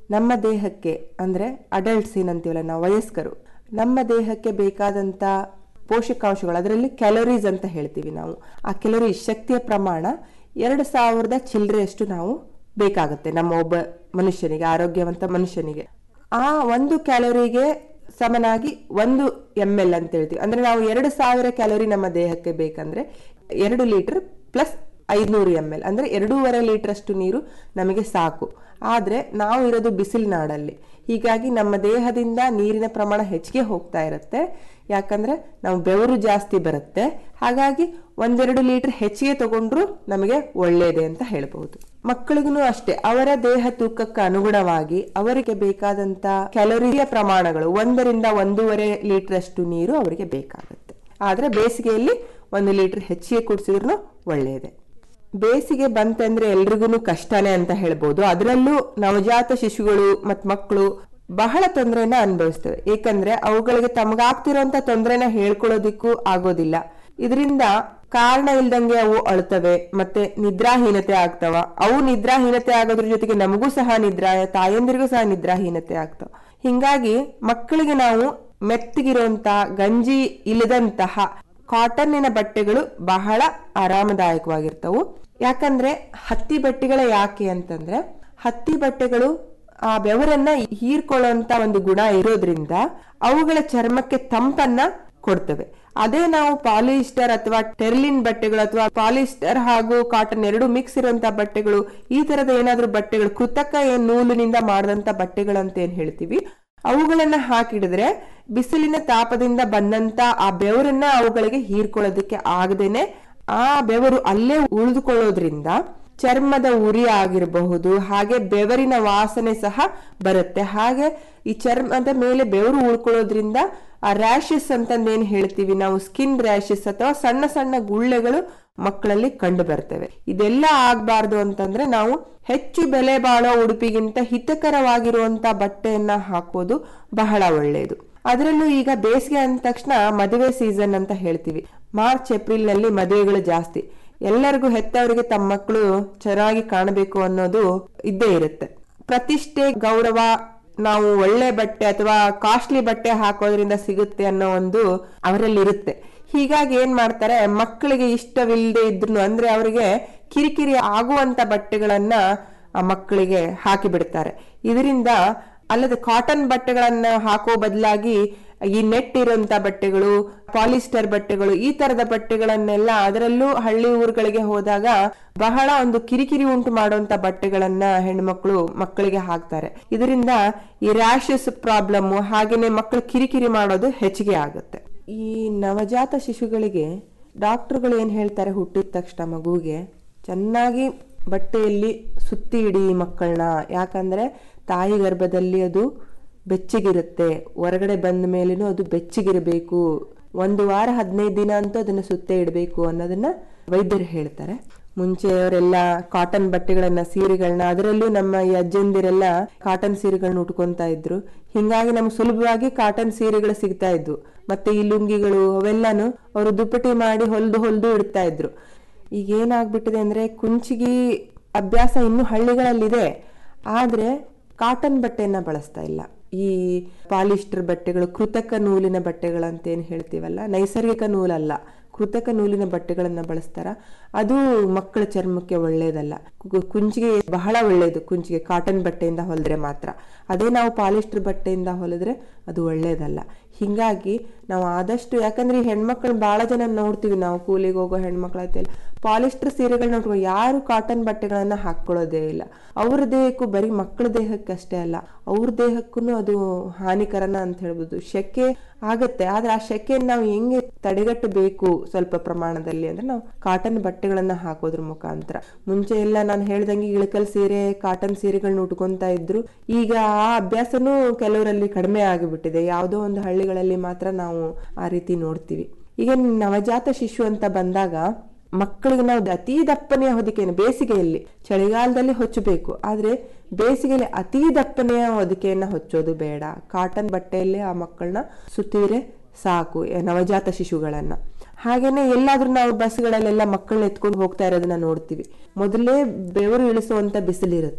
ನಮ್ಮ ದೇಹಕ್ಕೆ ಅಂದ್ರೆ ಅಡಲ್ಟ್ಸ್ ಏನಂತೀವಲ್ಲ ನಾವು ವಯಸ್ಕರು ನಮ್ಮ ದೇಹಕ್ಕೆ ಬೇಕಾದಂತ ಪೋಷಕಾಂಶಗಳು ಅದರಲ್ಲಿ ಕ್ಯಾಲೋರೀಸ್ ಅಂತ ಹೇಳ್ತೀವಿ ನಾವು ಆ ಕ್ಯಾಲೋರಿ ಶಕ್ತಿಯ ಪ್ರಮಾಣ ಎರಡು ಸಾವಿರದ ಚಿಲ್ಲರೆಯಷ್ಟು ನಾವು ಬೇಕಾಗುತ್ತೆ ನಮ್ಮ ಒಬ್ಬ ಮನುಷ್ಯನಿಗೆ ಆರೋಗ್ಯವಂತ ಮನುಷ್ಯನಿಗೆ ಆ ಒಂದು ಕ್ಯಾಲೋರಿಗೆ ಸಮನಾಗಿ ಒಂದು ಎಮ್ ಎಲ್ ಅಂತ ಹೇಳ್ತೀವಿ ಅಂದ್ರೆ ನಾವು ಎರಡು ಸಾವಿರ ಕ್ಯಾಲೋರಿ ನಮ್ಮ ದೇಹಕ್ಕೆ ಬೇಕಂದ್ರೆ ಎರಡು ಲೀಟರ್ ಪ್ಲಸ್ ಐದ್ನೂರು ಎಮ್ ಎಲ್ ಅಂದ್ರೆ ಎರಡೂವರೆ ಲೀಟರ್ ಅಷ್ಟು ನೀರು ನಮಗೆ ಸಾಕು ಆದ್ರೆ ನಾವು ಇರೋದು ಬಿಸಿಲಿನಾಡಲ್ಲಿ ಹೀಗಾಗಿ ನಮ್ಮ ದೇಹದಿಂದ ನೀರಿನ ಪ್ರಮಾಣ ಹೆಚ್ಚಿಗೆ ಹೋಗ್ತಾ ಇರುತ್ತೆ ಯಾಕಂದ್ರೆ ನಾವು ಬೆವರು ಜಾಸ್ತಿ ಬರುತ್ತೆ ಹಾಗಾಗಿ ಒಂದೆರಡು ಲೀಟರ್ ಹೆಚ್ಚಿಗೆ ತಗೊಂಡ್ರು ನಮಗೆ ಒಳ್ಳೇದೆ ಅಂತ ಹೇಳ್ಬಹುದು ಮಕ್ಕಳಿಗೂ ಅಷ್ಟೇ ಅವರ ದೇಹ ತೂಕಕ್ಕೆ ಅನುಗುಣವಾಗಿ ಅವರಿಗೆ ಬೇಕಾದಂತ ಕ್ಯಾಲೋರಿಯ ಪ್ರಮಾಣಗಳು ಒಂದರಿಂದ ಒಂದೂವರೆ ಲೀಟರ್ ಅಷ್ಟು ನೀರು ಅವರಿಗೆ ಬೇಕಾಗುತ್ತೆ ಆದ್ರೆ ಬೇಸಿಗೆಯಲ್ಲಿ ಒಂದು ಲೀಟರ್ ಹೆಚ್ಚಿಗೆ ಕುಡಿಸಿದ್ರು ಒಳ್ಳೆಯದೇ ಬೇಸಿಗೆ ಬಂತಂದ್ರೆ ಎಲ್ರಿಗೂ ಕಷ್ಟನೇ ಅಂತ ಹೇಳ್ಬೋದು ಅದರಲ್ಲೂ ನವಜಾತ ಶಿಶುಗಳು ಮತ್ ಮಕ್ಕಳು ಬಹಳ ತೊಂದರೆನ ಅನುಭವಿಸ್ತವೆ ಏಕಂದ್ರೆ ಅವುಗಳಿಗೆ ತಮಗಾಗ್ತಿರೋಂತ ತೊಂದರೆನ ಹೇಳ್ಕೊಳ್ಳೋದಿಕ್ಕೂ ಆಗೋದಿಲ್ಲ ಇದರಿಂದ ಕಾರಣ ಇಲ್ದಂಗೆ ಅವು ಅಳ್ತವೆ ಮತ್ತೆ ನಿದ್ರಾಹೀನತೆ ಆಗ್ತವ ಅವು ನಿದ್ರಾಹೀನತೆ ಆಗೋದ್ರ ಜೊತೆಗೆ ನಮಗೂ ಸಹ ನಿದ್ರಾ ತಾಯಂದಿರಿಗೂ ಸಹ ನಿದ್ರಾಹೀನತೆ ಆಗ್ತಾವ ಹಿಂಗಾಗಿ ಮಕ್ಕಳಿಗೆ ನಾವು ಮೆತ್ತಗಿರುವಂತ ಗಂಜಿ ಇಲ್ಲದಂತಹ ಕಾಟನ್ನಿನ ಬಟ್ಟೆಗಳು ಬಹಳ ಆರಾಮದಾಯಕವಾಗಿರ್ತವು ಯಾಕಂದ್ರೆ ಹತ್ತಿ ಬಟ್ಟೆಗಳ ಯಾಕೆ ಅಂತಂದ್ರೆ ಹತ್ತಿ ಬಟ್ಟೆಗಳು ಆ ಬೆವರನ್ನ ಹೀರ್ಕೊಳ್ಳುವಂತ ಒಂದು ಗುಣ ಇರೋದ್ರಿಂದ ಅವುಗಳ ಚರ್ಮಕ್ಕೆ ತಂಪನ್ನ ಕೊಡ್ತವೆ ಅದೇ ನಾವು ಪಾಲಿಸ್ಟರ್ ಅಥವಾ ಟೆರ್ಲಿನ್ ಬಟ್ಟೆಗಳು ಅಥವಾ ಪಾಲಿಸ್ಟರ್ ಹಾಗೂ ಕಾಟನ್ ಎರಡು ಮಿಕ್ಸ್ ಇರುವಂತ ಬಟ್ಟೆಗಳು ಈ ತರದ ಏನಾದ್ರೂ ಬಟ್ಟೆಗಳು ಕೃತಕ ಏನ್ ನೂಲಿನಿಂದ ಮಾಡಿದಂತ ಬಟ್ಟೆಗಳು ಅಂತ ಏನ್ ಹೇಳ್ತೀವಿ ಅವುಗಳನ್ನ ಹಾಕಿಡಿದ್ರೆ ಬಿಸಿಲಿನ ತಾಪದಿಂದ ಬಂದಂತ ಆ ಬೆವರನ್ನ ಅವುಗಳಿಗೆ ಹೀರ್ಕೊಳ್ಳೋದಕ್ಕೆ ಆಗದೇನೆ ಆ ಬೆವರು ಅಲ್ಲೇ ಉಳಿದುಕೊಳ್ಳೋದ್ರಿಂದ ಚರ್ಮದ ಉರಿ ಆಗಿರಬಹುದು ಹಾಗೆ ಬೆವರಿನ ವಾಸನೆ ಸಹ ಬರುತ್ತೆ ಹಾಗೆ ಈ ಚರ್ಮದ ಮೇಲೆ ಬೆವರು ಉಳ್ಕೊಳ್ಳೋದ್ರಿಂದ ಆ ರ್ಯಾಶಸ್ ಅಂತಂದೇನ್ ಹೇಳ್ತೀವಿ ನಾವು ಸ್ಕಿನ್ ರ್ಯಾಶಸ್ ಅಥವಾ ಸಣ್ಣ ಸಣ್ಣ ಗುಳ್ಳೆಗಳು ಮಕ್ಕಳಲ್ಲಿ ಕಂಡು ಬರ್ತವೆ ಇದೆಲ್ಲ ಆಗ್ಬಾರ್ದು ಅಂತಂದ್ರೆ ನಾವು ಹೆಚ್ಚು ಬೆಲೆ ಬಾಳೋ ಉಡುಪಿಗಿಂತ ಹಿತಕರವಾಗಿರುವಂತ ಬಟ್ಟೆಯನ್ನ ಹಾಕೋದು ಬಹಳ ಒಳ್ಳೆಯದು ಅದರಲ್ಲೂ ಈಗ ಬೇಸಿಗೆ ಅಂದ ತಕ್ಷಣ ಮದುವೆ ಸೀಸನ್ ಅಂತ ಹೇಳ್ತೀವಿ ಮಾರ್ಚ್ ಏಪ್ರಿಲ್ ನಲ್ಲಿ ಮದುವೆಗಳು ಜಾಸ್ತಿ ಎಲ್ಲರಿಗೂ ಹೆತ್ತವರಿಗೆ ತಮ್ಮ ಮಕ್ಕಳು ಚೆನ್ನಾಗಿ ಕಾಣಬೇಕು ಅನ್ನೋದು ಇದ್ದೇ ಇರುತ್ತೆ ಪ್ರತಿಷ್ಠೆ ಗೌರವ ನಾವು ಒಳ್ಳೆ ಬಟ್ಟೆ ಅಥವಾ ಕಾಸ್ಟ್ಲಿ ಬಟ್ಟೆ ಹಾಕೋದ್ರಿಂದ ಸಿಗುತ್ತೆ ಅನ್ನೋ ಒಂದು ಅವರಲ್ಲಿ ಇರುತ್ತೆ ಹೀಗಾಗಿ ಏನ್ ಮಾಡ್ತಾರೆ ಮಕ್ಕಳಿಗೆ ಇಷ್ಟವಿಲ್ಲದೆ ಇದ್ರು ಅಂದ್ರೆ ಅವರಿಗೆ ಕಿರಿಕಿರಿ ಆಗುವಂತ ಬಟ್ಟೆಗಳನ್ನ ಆ ಮಕ್ಕಳಿಗೆ ಹಾಕಿ ಬಿಡ್ತಾರೆ ಇದರಿಂದ ಅಲ್ಲದೆ ಕಾಟನ್ ಬಟ್ಟೆಗಳನ್ನ ಹಾಕೋ ಬದಲಾಗಿ ಈ ನೆಟ್ ಇರುವಂತ ಬಟ್ಟೆಗಳು ಪಾಲಿಸ್ಟರ್ ಬಟ್ಟೆಗಳು ಈ ತರದ ಬಟ್ಟೆಗಳನ್ನೆಲ್ಲ ಅದರಲ್ಲೂ ಹಳ್ಳಿ ಊರುಗಳಿಗೆ ಹೋದಾಗ ಬಹಳ ಒಂದು ಕಿರಿಕಿರಿ ಉಂಟು ಮಾಡುವಂತ ಬಟ್ಟೆಗಳನ್ನ ಹೆಣ್ಮಕ್ಳು ಮಕ್ಕಳಿಗೆ ಹಾಕ್ತಾರೆ ಇದರಿಂದ ಈ ರ್ಯಾಶಸ್ ಪ್ರಾಬ್ಲಮ್ ಹಾಗೇನೆ ಮಕ್ಕಳು ಕಿರಿಕಿರಿ ಮಾಡೋದು ಹೆಚ್ಚಿಗೆ ಆಗುತ್ತೆ ಈ ನವಜಾತ ಶಿಶುಗಳಿಗೆ ಡಾಕ್ಟರ್ಗಳು ಏನ್ ಹೇಳ್ತಾರೆ ಹುಟ್ಟಿದ ತಕ್ಷಣ ಮಗುವಿಗೆ ಚೆನ್ನಾಗಿ ಬಟ್ಟೆಯಲ್ಲಿ ಸುತ್ತಿ ಇಡಿ ಮಕ್ಕಳನ್ನ ಯಾಕಂದ್ರೆ ತಾಯಿ ಗರ್ಭದಲ್ಲಿ ಅದು ಬೆಚ್ಚಗಿರುತ್ತೆ ಹೊರಗಡೆ ಬಂದ ಮೇಲೇನು ಅದು ಬೆಚ್ಚಗಿರಬೇಕು ಒಂದು ವಾರ ಹದಿನೈದು ದಿನ ಅಂತೂ ಅದನ್ನ ಸುತ್ತೇ ಇಡಬೇಕು ಅನ್ನೋದನ್ನ ವೈದ್ಯರು ಹೇಳ್ತಾರೆ ಮುಂಚೆ ಅವರೆಲ್ಲ ಕಾಟನ್ ಬಟ್ಟೆಗಳನ್ನ ಸೀರೆಗಳನ್ನ ಅದರಲ್ಲೂ ನಮ್ಮ ಈ ಅಜ್ಜಂದಿರೆಲ್ಲ ಕಾಟನ್ ಸೀರೆಗಳನ್ನ ಉಟ್ಕೊಂತಾ ಇದ್ರು ಹಿಂಗಾಗಿ ನಮ್ಗೆ ಸುಲಭವಾಗಿ ಕಾಟನ್ ಸೀರೆಗಳು ಸಿಗ್ತಾ ಇದ್ವು ಮತ್ತೆ ಈ ಲುಂಗಿಗಳು ಅವೆಲ್ಲಾನು ಅವರು ದುಪ್ಪಟಿ ಮಾಡಿ ಹೊಲ್ದು ಹೊಲ್ದು ಇಡ್ತಾ ಇದ್ರು ಈಗ ಏನಾಗ್ಬಿಟ್ಟಿದೆ ಅಂದ್ರೆ ಕುಂಚಿಗಿ ಅಭ್ಯಾಸ ಇನ್ನು ಹಳ್ಳಿಗಳಲ್ಲಿದೆ ಆದ್ರೆ ಕಾಟನ್ ಬಟ್ಟೆಯನ್ನ ಬಳಸ್ತಾ ಇಲ್ಲ ಈ ಪಾಲಿಸ್ಟರ್ ಬಟ್ಟೆಗಳು ಕೃತಕ ನೂಲಿನ ಬಟ್ಟೆಗಳಂತ ಏನ್ ಹೇಳ್ತೀವಲ್ಲ ನೈಸರ್ಗಿಕ ನೂಲಲ್ಲ ಕೃತಕ ನೂಲಿನ ಬಟ್ಟೆಗಳನ್ನ ಬಳಸ್ತಾರ ಅದು ಮಕ್ಕಳ ಚರ್ಮಕ್ಕೆ ಒಳ್ಳೇದಲ್ಲ ಕು- ಕುಂಚಿಗೆ ಬಹಳ ಒಳ್ಳೇದು ಕುಂಚಿಗೆ ಕಾಟನ್ ಬಟ್ಟೆಯಿಂದ ಹೊಲಿದ್ರೆ ಮಾತ್ರ ಅದೇ ನಾವು ಪಾಲಿಸ್ಟರ್ ಬಟ್ಟೆಯಿಂದ ಹೊಲಿದ್ರೆ ಅದು ಒಳ್ಳೇದಲ್ಲ ಹಿಂಗಾಗಿ ನಾವು ಆದಷ್ಟು ಯಾಕಂದ್ರೆ ಈ ಹೆಣ್ಮಕ್ಳು ಬಹಳ ಜನ ನೋಡ್ತೀವಿ ನಾವು ಕೂಲಿಗೆ ಹೋಗೋ ಹೆಣ್ಮಕ್ಳಾಯ್ತೆಲ್ಲ ಪಾಲಿಸ್ಟರ್ ಸೀರೆಗಳನ್ನ ಉಟ್ಕೊಂಡು ಯಾರು ಕಾಟನ್ ಬಟ್ಟೆಗಳನ್ನ ಹಾಕೊಳ್ಳೋದೇ ಇಲ್ಲ ಅವ್ರ ದೇಹಕ್ಕೂ ಬರೀ ಮಕ್ಕಳ ದೇಹಕ್ಕೆ ಅಷ್ಟೇ ಅಲ್ಲ ಅವ್ರ ದೇಹಕ್ಕೂ ಅದು ಹಾನಿಕರನ ಅಂತ ಹೇಳ್ಬೋದು ಶೆಕೆ ಆಗತ್ತೆ ಆದ್ರೆ ಆ ಶೆಕೆಯನ್ನು ನಾವು ಹೆಂಗೆ ತಡೆಗಟ್ಟಬೇಕು ಸ್ವಲ್ಪ ಪ್ರಮಾಣದಲ್ಲಿ ಅಂದ್ರೆ ನಾವು ಕಾಟನ್ ಬಟ್ಟೆಗಳನ್ನ ಹಾಕೋದ್ರ ಮುಖಾಂತರ ಮುಂಚೆ ಎಲ್ಲ ನಾನು ಹೇಳ್ದಂಗೆ ಇಳಕಲ್ ಸೀರೆ ಕಾಟನ್ ಸೀರೆಗಳನ್ನ ಉಟ್ಕೊಂತಾ ಇದ್ರು ಈಗ ಆ ಅಭ್ಯಾಸನೂ ಕೆಲವರಲ್ಲಿ ಕಡಿಮೆ ಆಗಿಬಿಟ್ಟಿದೆ ಯಾವುದೋ ಒಂದು ಹಳ್ಳಿಗಳಲ್ಲಿ ಮಾತ್ರ ನಾವು ಆ ರೀತಿ ನೋಡ್ತೀವಿ ಈಗ ನವಜಾತ ಶಿಶು ಅಂತ ಬಂದಾಗ ಮಕ್ಕಳಿಗೆ ನಾವು ಅತಿ ದಪ್ಪನೆಯ ಹೊದಿಕೆಯನ್ನು ಬೇಸಿಗೆಯಲ್ಲಿ ಚಳಿಗಾಲದಲ್ಲಿ ಹೊಚ್ಚಬೇಕು ಆದ್ರೆ ಬೇಸಿಗೆಯಲ್ಲಿ ಅತಿ ದಪ್ಪನೆಯ ಹೊದಿಕೆಯನ್ನ ಹೊಚ್ಚೋದು ಬೇಡ ಕಾಟನ್ ಬಟ್ಟೆಯಲ್ಲೇ ಆ ಮಕ್ಕಳನ್ನ ಸುತ್ತಿದ್ರೆ ಸಾಕು ಎ- ನವಜಾತ ಶಿಶುಗಳನ್ನ ಹಾಗೇನೆ ಎಲ್ಲಾದ್ರೂ ನಾವು ಬಸ್ಗಳಲ್ಲೆಲ್ಲ ಮಕ್ಕಳನ್ನ ಎತ್ಕೊಂಡು ಹೋಗ್ತಾ ಇರೋದನ್ನ ನೋಡ್ತೀವಿ ಮೊದಲೇ ಬೆವರು ಇಳಿಸುವಂತ ಬಿಸಿಲಿರುತ್ತೆ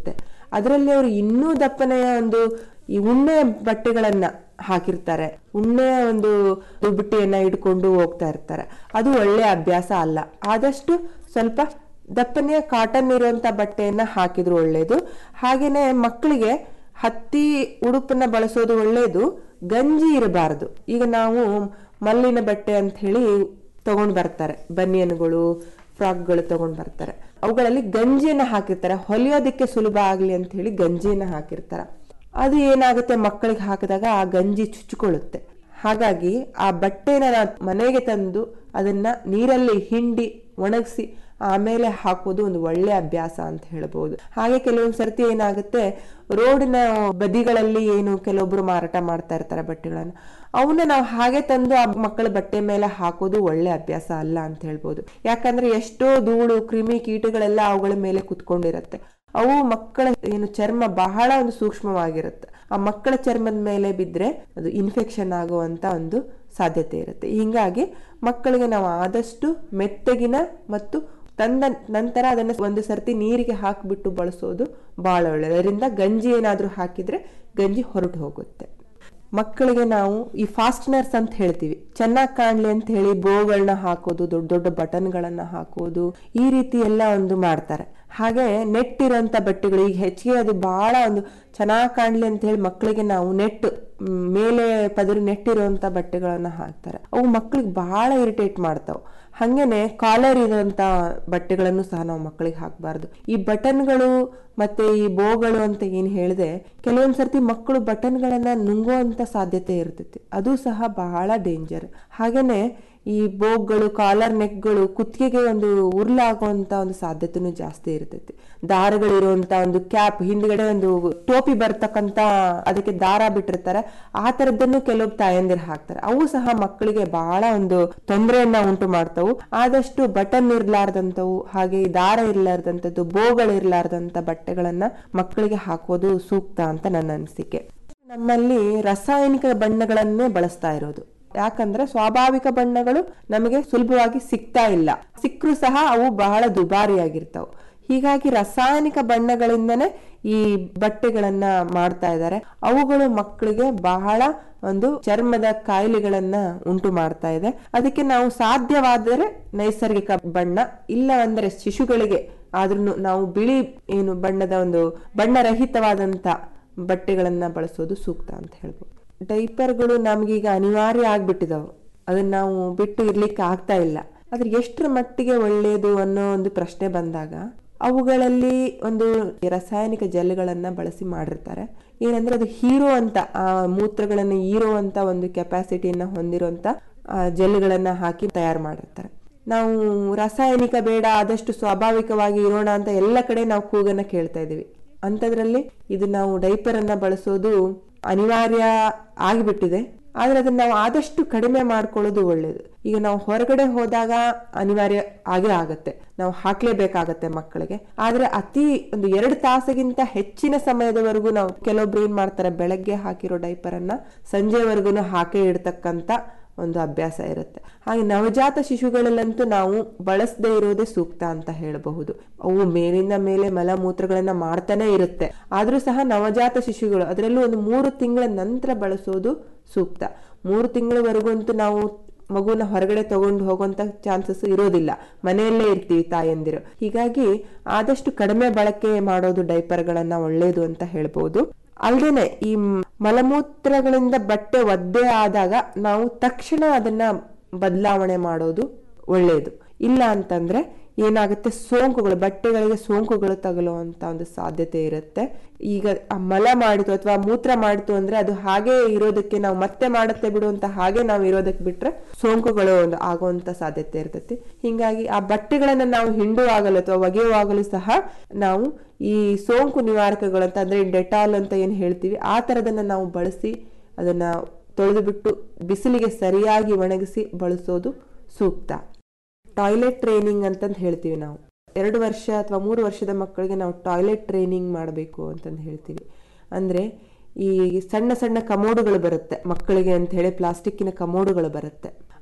ಅದರಲ್ಲಿ ಅವರು ಇನ್ನೂ ದಪ್ಪನೆಯ ಒಂದು ಈ ಉಣ್ಣೆ ಬಟ್ಟೆಗಳನ್ನ ಹಾಕಿರ್ತಾರೆ ಉಣ್ಣೆಯ ಒಂದು ದುಬ್ಬಟ್ಟಿಯನ್ನ ಇಟ್ಕೊಂಡು ಹೋಗ್ತಾ ಇರ್ತಾರೆ ಅದು ಒಳ್ಳೆ ಅಭ್ಯಾಸ ಅಲ್ಲ ಆದಷ್ಟು ಸ್ವಲ್ಪ ದಪ್ಪನೆಯ ಕಾಟನ್ ಇರುವಂತ ಬಟ್ಟೆಯನ್ನ ಹಾಕಿದ್ರು ಒಳ್ಳೇದು ಹಾಗೇನೆ ಮಕ್ಕಳಿಗೆ ಹತ್ತಿ ಉಡುಪನ್ನ ಬಳಸೋದು ಒಳ್ಳೇದು ಗಂಜಿ ಇರಬಾರದು ಈಗ ನಾವು ಮಲ್ಲಿನ ಬಟ್ಟೆ ಅಂತ ಹೇಳಿ ತಗೊಂಡ್ ಬರ್ತಾರೆ ಬನಿಯನ್ಗಳು ಫ್ರಾಕ್ಗಳು ತಗೊಂಡ್ ಬರ್ತಾರೆ ಅವುಗಳಲ್ಲಿ ಗಂಜಿಯನ್ನ ಹಾಕಿರ್ತಾರೆ ಹೊಲಿಯೋದಕ್ಕೆ ಸುಲಭ ಆಗ್ಲಿ ಅಂತ ಹೇಳಿ ಗಂಜಿಯನ್ನ ಹಾಕಿರ್ತಾರೆ ಅದು ಏನಾಗುತ್ತೆ ಮಕ್ಕಳಿಗೆ ಹಾಕಿದಾಗ ಆ ಗಂಜಿ ಚುಚ್ಚಿಕೊಳ್ಳುತ್ತೆ ಹಾಗಾಗಿ ಆ ಬಟ್ಟೆನ ನಾವು ಮನೆಗೆ ತಂದು ಅದನ್ನ ನೀರಲ್ಲಿ ಹಿಂಡಿ ಒಣಗಿಸಿ ಆಮೇಲೆ ಹಾಕೋದು ಒಂದು ಒಳ್ಳೆ ಅಭ್ಯಾಸ ಅಂತ ಹೇಳ್ಬೋದು ಹಾಗೆ ಕೆಲವೊಂದು ಸರ್ತಿ ಏನಾಗುತ್ತೆ ರೋಡಿನ ಬದಿಗಳಲ್ಲಿ ಏನು ಕೆಲವೊಬ್ರು ಮಾರಾಟ ಮಾಡ್ತಾ ಇರ್ತಾರೆ ಬಟ್ಟೆಗಳನ್ನ ಅವನ್ನ ನಾವು ಹಾಗೆ ತಂದು ಆ ಮಕ್ಕಳ ಬಟ್ಟೆ ಮೇಲೆ ಹಾಕೋದು ಒಳ್ಳೆ ಅಭ್ಯಾಸ ಅಲ್ಲ ಅಂತ ಹೇಳ್ಬೋದು ಯಾಕಂದ್ರೆ ಎಷ್ಟೋ ಧೂಳು ಕ್ರಿಮಿ ಕೀಟಗಳೆಲ್ಲ ಅವುಗಳ ಮೇಲೆ ಕುತ್ಕೊಂಡಿರತ್ತೆ ಅವು ಮಕ್ಕಳ ಏನು ಚರ್ಮ ಬಹಳ ಒಂದು ಸೂಕ್ಷ್ಮವಾಗಿರುತ್ತೆ ಆ ಮಕ್ಕಳ ಚರ್ಮದ ಮೇಲೆ ಬಿದ್ರೆ ಅದು ಇನ್ಫೆಕ್ಷನ್ ಆಗುವಂತ ಒಂದು ಸಾಧ್ಯತೆ ಇರುತ್ತೆ ಹಿಂಗಾಗಿ ಮಕ್ಕಳಿಗೆ ನಾವು ಆದಷ್ಟು ಮೆತ್ತಗಿನ ಮತ್ತು ತಂದ ನಂತರ ಅದನ್ನ ಒಂದು ಸರ್ತಿ ನೀರಿಗೆ ಹಾಕಿಬಿಟ್ಟು ಬಳಸೋದು ಬಹಳ ಒಳ್ಳೆಯದು ಅದರಿಂದ ಗಂಜಿ ಏನಾದ್ರೂ ಹಾಕಿದ್ರೆ ಗಂಜಿ ಹೊರಟು ಹೋಗುತ್ತೆ ಮಕ್ಕಳಿಗೆ ನಾವು ಈ ಫಾಸ್ಟ್ನರ್ಸ್ ಅಂತ ಹೇಳ್ತೀವಿ ಚೆನ್ನಾಗಿ ಕಾಣ್ಲಿ ಅಂತ ಹೇಳಿ ಬೋಗಳನ್ನ ಹಾಕೋದು ದೊಡ್ಡ ದೊಡ್ಡ ಬಟನ್ಗಳನ್ನ ಹಾಕೋದು ಈ ರೀತಿ ಎಲ್ಲ ಒಂದು ಮಾಡ್ತಾರೆ ಹಾಗೆ ನೆಟ್ ಇರೋಂಥ ಬಟ್ಟೆಗಳು ಈಗ ಹೆಚ್ಚಿಗೆ ಅದು ಬಹಳ ಒಂದು ಚೆನ್ನಾಗಿ ಕಾಣ್ಲಿ ಅಂತ ಹೇಳಿ ಮಕ್ಕಳಿಗೆ ನಾವು ನೆಟ್ ಮ್, ಮೇಲೆ ಪದರು ನೆಟ್ ಇರುವಂತ ಬಟ್ಟೆಗಳನ್ನ ಹಾಕ್ತಾರೆ ಅವು ಮಕ್ಕಳಿಗೆ ಬಹಳ ಇರಿಟೇಟ್ ಮಾಡ್ತಾವ್ ಹಂಗೇನೆ ಕಾಲರ್ ಇರೋಂತ ಬಟ್ಟೆಗಳನ್ನು ಸಹ ನಾವು ಮಕ್ಕಳಿಗೆ ಹಾಕಬಾರ್ದು ಈ ಬಟನ್ಗಳು ಮತ್ತೆ ಈ ಬೋಗಳು ಅಂತ ಏನ್ ಹೇಳಿದೆ ಕೆಲವೊಂದ್ ಸರ್ತಿ ಮಕ್ಕಳು ಬಟನ್ಗಳನ್ನ ನುಂಗುವಂತ ಸಾಧ್ಯತೆ ಇರ್ತೈತಿ ಅದು ಸಹ ಬಹಳ ಡೇಂಜರ್ ಹಾಗೇನೆ ಈ ಬೋಗ್ಗಳು ಕಾಲರ್ ನೆಕ್ಗಳು ಕುತ್ತಿಗೆಗೆ ಒಂದು ಉರುಳಾಗುವಂತ ಒಂದು ಸಾಧ್ಯತೆನೂ ಜಾಸ್ತಿ ಇರ್ತೈತಿ ದಾರಗಳಿರುವಂತ ಒಂದು ಕ್ಯಾಪ್ ಹಿಂದ್ಗಡೆ ಒಂದು ಟೋಪಿ ಬರ್ತಕ್ಕಂತ ಅದಕ್ಕೆ ದಾರ ಬಿಟ್ಟಿರ್ತಾರೆ ಆ ತರದ್ದನ್ನು ಕೆಲವು ತಾಯಂದಿರು ಹಾಕ್ತಾರೆ ಅವು ಸಹ ಮಕ್ಕಳಿಗೆ ಬಹಳ ಒಂದು ತೊಂದರೆಯನ್ನ ಉಂಟು ಮಾಡ್ತಾವು ಆದಷ್ಟು ಬಟನ್ ಇರ್ಲಾರ್ದಂತವು ಹಾಗೆ ಈ ದಾರ ಇರ್ಲಾರ್ದಂಥದ್ದು ಬೋಗಳು ಇರ್ಲಾರ್ದಂತ ಬಟ್ಟೆಗಳನ್ನ ಮಕ್ಕಳಿಗೆ ಹಾಕೋದು ಸೂಕ್ತ ಅಂತ ನನ್ನ ಅನಿಸಿಕೆ ನಮ್ಮಲ್ಲಿ ರಾಸಾಯನಿಕ ಬಣ್ಣಗಳನ್ನೇ ಬಳಸ್ತಾ ಇರೋದು ಯಾಕಂದ್ರೆ ಸ್ವಾಭಾವಿಕ ಬಣ್ಣಗಳು ನಮಗೆ ಸುಲಭವಾಗಿ ಸಿಗ್ತಾ ಇಲ್ಲ ಸಿಕ್ಕರೂ ಸಹ ಅವು ಬಹಳ ದುಬಾರಿಯಾಗಿರ್ತಾವ ಹೀಗಾಗಿ ರಾಸಾಯನಿಕ ಬಣ್ಣಗಳಿಂದನೇ ಈ ಬಟ್ಟೆಗಳನ್ನ ಮಾಡ್ತಾ ಇದ್ದಾರೆ ಅವುಗಳು ಮಕ್ಕಳಿಗೆ ಬಹಳ ಒಂದು ಚರ್ಮದ ಕಾಯಿಲೆಗಳನ್ನ ಉಂಟು ಮಾಡ್ತಾ ಇದೆ ಅದಕ್ಕೆ ನಾವು ಸಾಧ್ಯವಾದರೆ ನೈಸರ್ಗಿಕ ಬಣ್ಣ ಇಲ್ಲ ಅಂದ್ರೆ ಶಿಶುಗಳಿಗೆ ಆದ್ರೂ ನಾವು ಬಿಳಿ ಏನು ಬಣ್ಣದ ಒಂದು ಬಣ್ಣರಹಿತವಾದಂತ ಬಟ್ಟೆಗಳನ್ನ ಬಳಸೋದು ಸೂಕ್ತ ಅಂತ ಹೇಳ್ಬೋದು ಡೈಪರ್ಗಳು ನಮ್ಗೀಗ ಅನಿವಾರ್ಯ ಆಗ್ಬಿಟ್ಟಿದಾವು ಅದನ್ನ ನಾವು ಬಿಟ್ಟು ಇರ್ಲಿಕ್ಕೆ ಆಗ್ತಾ ಇಲ್ಲ ಆದ್ರೆ ಎಷ್ಟರ ಮಟ್ಟಿಗೆ ಒಳ್ಳೆಯದು ಅನ್ನೋ ಒಂದು ಪ್ರಶ್ನೆ ಬಂದಾಗ ಅವುಗಳಲ್ಲಿ ಒಂದು ರಾಸಾಯನಿಕ ಜೆಲ್ಗಳನ್ನ ಬಳಸಿ ಮಾಡಿರ್ತಾರೆ ಏನಂದ್ರೆ ಅದು ಹೀರೋ ಅಂತ ಆ ಮೂತ್ರಗಳನ್ನ ಹೀರೋ ಅಂತ ಒಂದು ಕೆಪಾಸಿಟಿಯನ್ನ ಹೊಂದಿರುವಂತ ಜೆಲ್ಗಳನ್ನ ಹಾಕಿ ತಯಾರು ಮಾಡಿರ್ತಾರೆ ನಾವು ರಾಸಾಯನಿಕ ಬೇಡ ಆದಷ್ಟು ಸ್ವಾಭಾವಿಕವಾಗಿ ಇರೋಣ ಅಂತ ಎಲ್ಲ ಕಡೆ ನಾವು ಕೂಗನ್ನ ಕೇಳ್ತಾ ಇದೀವಿ ಅಂಥದ್ರಲ್ಲಿ ಇದು ನಾವು ಡೈಪರ್ ಅನ್ನ ಬಳಸೋದು ಅನಿವಾರ್ಯ ಆಗಿಬಿಟ್ಟಿದೆ ಆದ್ರೆ ಅದನ್ನ ನಾವು ಆದಷ್ಟು ಕಡಿಮೆ ಮಾಡ್ಕೊಳ್ಳೋದು ಒಳ್ಳೇದು ಈಗ ನಾವು ಹೊರಗಡೆ ಹೋದಾಗ ಅನಿವಾರ್ಯ ಆಗೇ ಆಗತ್ತೆ ನಾವು ಹಾಕ್ಲೇಬೇಕಾಗತ್ತೆ ಮಕ್ಕಳಿಗೆ ಆದ್ರೆ ಅತಿ ಒಂದು ಎರಡು ತಾಸಿಗಿಂತ ಹೆಚ್ಚಿನ ಸಮಯದವರೆಗೂ ನಾವು ಕೆಲವೊಬ್ರು ಏನ್ ಮಾಡ್ತಾರೆ ಬೆಳಗ್ಗೆ ಹಾಕಿರೋ ಡೈಪರ್ ಅನ್ನ ಸಂಜೆವರೆಗೂ ಹಾಕೇ ಇಡ್ತಕ್ಕಂತ ಒಂದು ಅಭ್ಯಾಸ ಇರುತ್ತೆ ಹಾಗೆ ನವಜಾತ ಶಿಶುಗಳಲ್ಲಂತೂ ನಾವು ಬಳಸದೇ ಇರೋದೇ ಸೂಕ್ತ ಅಂತ ಹೇಳಬಹುದು ಅವು ಮೇಲಿಂದ ಮೇಲೆ ಮಲಮೂತ್ರಗಳನ್ನ ಮಾಡ್ತಾನೆ ಇರುತ್ತೆ ಆದ್ರೂ ಸಹ ನವಜಾತ ಶಿಶುಗಳು ಅದರಲ್ಲೂ ಒಂದು ಮೂರು ತಿಂಗಳ ನಂತರ ಬಳಸೋದು ಸೂಕ್ತ ಮೂರು ತಿಂಗಳವರೆಗಂತೂ ನಾವು ಮಗುನ ಹೊರಗಡೆ ತಗೊಂಡು ಹೋಗುವಂತ ಚಾನ್ಸಸ್ ಇರೋದಿಲ್ಲ ಮನೆಯಲ್ಲೇ ಇರ್ತೀವಿ ತಾಯಂದಿರು ಹೀಗಾಗಿ ಆದಷ್ಟು ಕಡಿಮೆ ಬಳಕೆ ಮಾಡೋದು ಡೈಪರ್ಗಳನ್ನ ಒಳ್ಳೇದು ಅಂತ ಹೇಳ್ಬೋದು ಅಲ್ದೇನೆ ಈ ಮಲಮೂತ್ರಗಳಿಂದ ಬಟ್ಟೆ ಒದ್ದೆ ಆದಾಗ ನಾವು ತಕ್ಷಣ ಅದನ್ನ ಬದಲಾವಣೆ ಮಾಡೋದು ಒಳ್ಳೆಯದು ಇಲ್ಲ ಅಂತಂದ್ರೆ ಏನಾಗುತ್ತೆ ಸೋಂಕುಗಳು ಬಟ್ಟೆಗಳಿಗೆ ಸೋಂಕುಗಳು ತಗುಲುವಂತ ಒಂದು ಸಾಧ್ಯತೆ ಇರುತ್ತೆ ಈಗ ಆ ಮಲ ಮಾಡಿತು ಅಥವಾ ಮೂತ್ರ ಮಾಡಿತು ಅಂದ್ರೆ ಅದು ಹಾಗೆ ಇರೋದಕ್ಕೆ ನಾವು ಮತ್ತೆ ಮಾಡುತ್ತೆ ಬಿಡು ಅಂತ ಹಾಗೆ ನಾವು ಇರೋದಕ್ಕೆ ಬಿಟ್ರೆ ಸೋಂಕುಗಳು ಒಂದು ಆಗುವಂತ ಸಾಧ್ಯತೆ ಇರ್ತೈತಿ ಹಿಂಗಾಗಿ ಆ ಬಟ್ಟೆಗಳನ್ನ ನಾವು ಹಿಂಡುವಾಗಲು ಅಥವಾ ಒಗೆಯುವಾಗಲೂ ಸಹ ನಾವು ಈ ಸೋಂಕು ನಿವಾರಕಗಳು ಅಂತ ಅಂದ್ರೆ ಡೆಟಾಲ್ ಅಂತ ಏನ್ ಹೇಳ್ತೀವಿ ಆ ತರದನ್ನ ನಾವು ಬಳಸಿ ಅದನ್ನ ತೊಳೆದು ಬಿಟ್ಟು ಬಿಸಿಲಿಗೆ ಸರಿಯಾಗಿ ಒಣಗಿಸಿ ಬಳಸೋದು ಸೂಕ್ತ ಟಾಯ್ಲೆಟ್ ಟ್ರೈನಿಂಗ್ ಅಂತಂದು ಹೇಳ್ತೀವಿ ನಾವು ಎರಡು ವರ್ಷ ಅಥವಾ ಮೂರು ವರ್ಷದ ಮಕ್ಕಳಿಗೆ ನಾವು ಟಾಯ್ಲೆಟ್ ಟ್ರೈನಿಂಗ್ ಮಾಡಬೇಕು ಅಂತಂದು ಹೇಳ್ತೀವಿ ಅಂದರೆ ಈ ಸಣ್ಣ ಸಣ್ಣ ಕಮೋಡುಗಳು ಬರುತ್ತೆ ಮಕ್ಕಳಿಗೆ ಅಂತ ಹೇಳಿ ಪ್ಲಾಸ್ಟಿಕ್ಕಿನ ಕಮೋಡುಗಳು ಬರುತ್ತೆ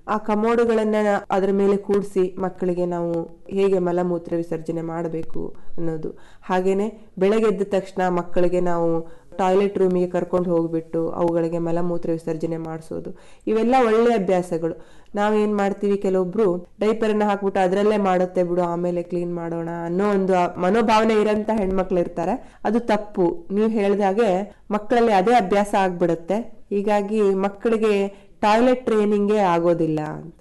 ಆ ಕಮೋಡುಗಳನ್ನ ಅದರ ಮೇಲೆ ಕೂಡಿಸಿ ಮಕ್ಕಳಿಗೆ ನಾವು ಹೇಗೆ ಮಲಮೂತ್ರ ವಿಸರ್ಜನೆ ಮಾಡಬೇಕು ಅನ್ನೋದು ಹಾಗೇನೆ ಬೆಳಗ್ಗೆ ಎದ್ದ ತಕ್ಷಣ ಮಕ್ಕಳಿಗೆ ನಾವು ಟಾಯ್ಲೆಟ್ ರೂಮಿಗೆ ಕರ್ಕೊಂಡು ಹೋಗ್ಬಿಟ್ಟು ಅವುಗಳಿಗೆ ಮಲಮೂತ್ರ ವಿಸರ್ಜನೆ ಮಾಡಿಸೋದು ಇವೆಲ್ಲ ಒಳ್ಳೆಯ ಅಭ್ಯಾಸಗಳು ನಾವೇನ್ ಮಾಡ್ತೀವಿ ಕೆಲವೊಬ್ರು ಡೈಪರನ್ನ ಹಾಕ್ಬಿಟ್ಟು ಅದರಲ್ಲೇ ಮಾಡುತ್ತೆ ಬಿಡು ಆಮೇಲೆ ಕ್ಲೀನ್ ಮಾಡೋಣ ಅನ್ನೋ ಒಂದು ಆ ಮನೋಭಾವನೆ ಇರೋಂಥ ಹೆಣ್ಮಕ್ಳು ಇರ್ತಾರೆ ಅದು ತಪ್ಪು ನೀವು ಹೇಳ್ದಾಗೆ ಮಕ್ಕಳಲ್ಲಿ ಅದೇ ಅಭ್ಯಾಸ ಆಗ್ಬಿಡುತ್ತೆ ಹೀಗಾಗಿ ಮಕ್ಕಳಿಗೆ ಟಾಯ್ಲೆಟ್ ಟ್ರೈನಿಂಗೇ ಆಗೋದಿಲ್ಲ ಅಂತ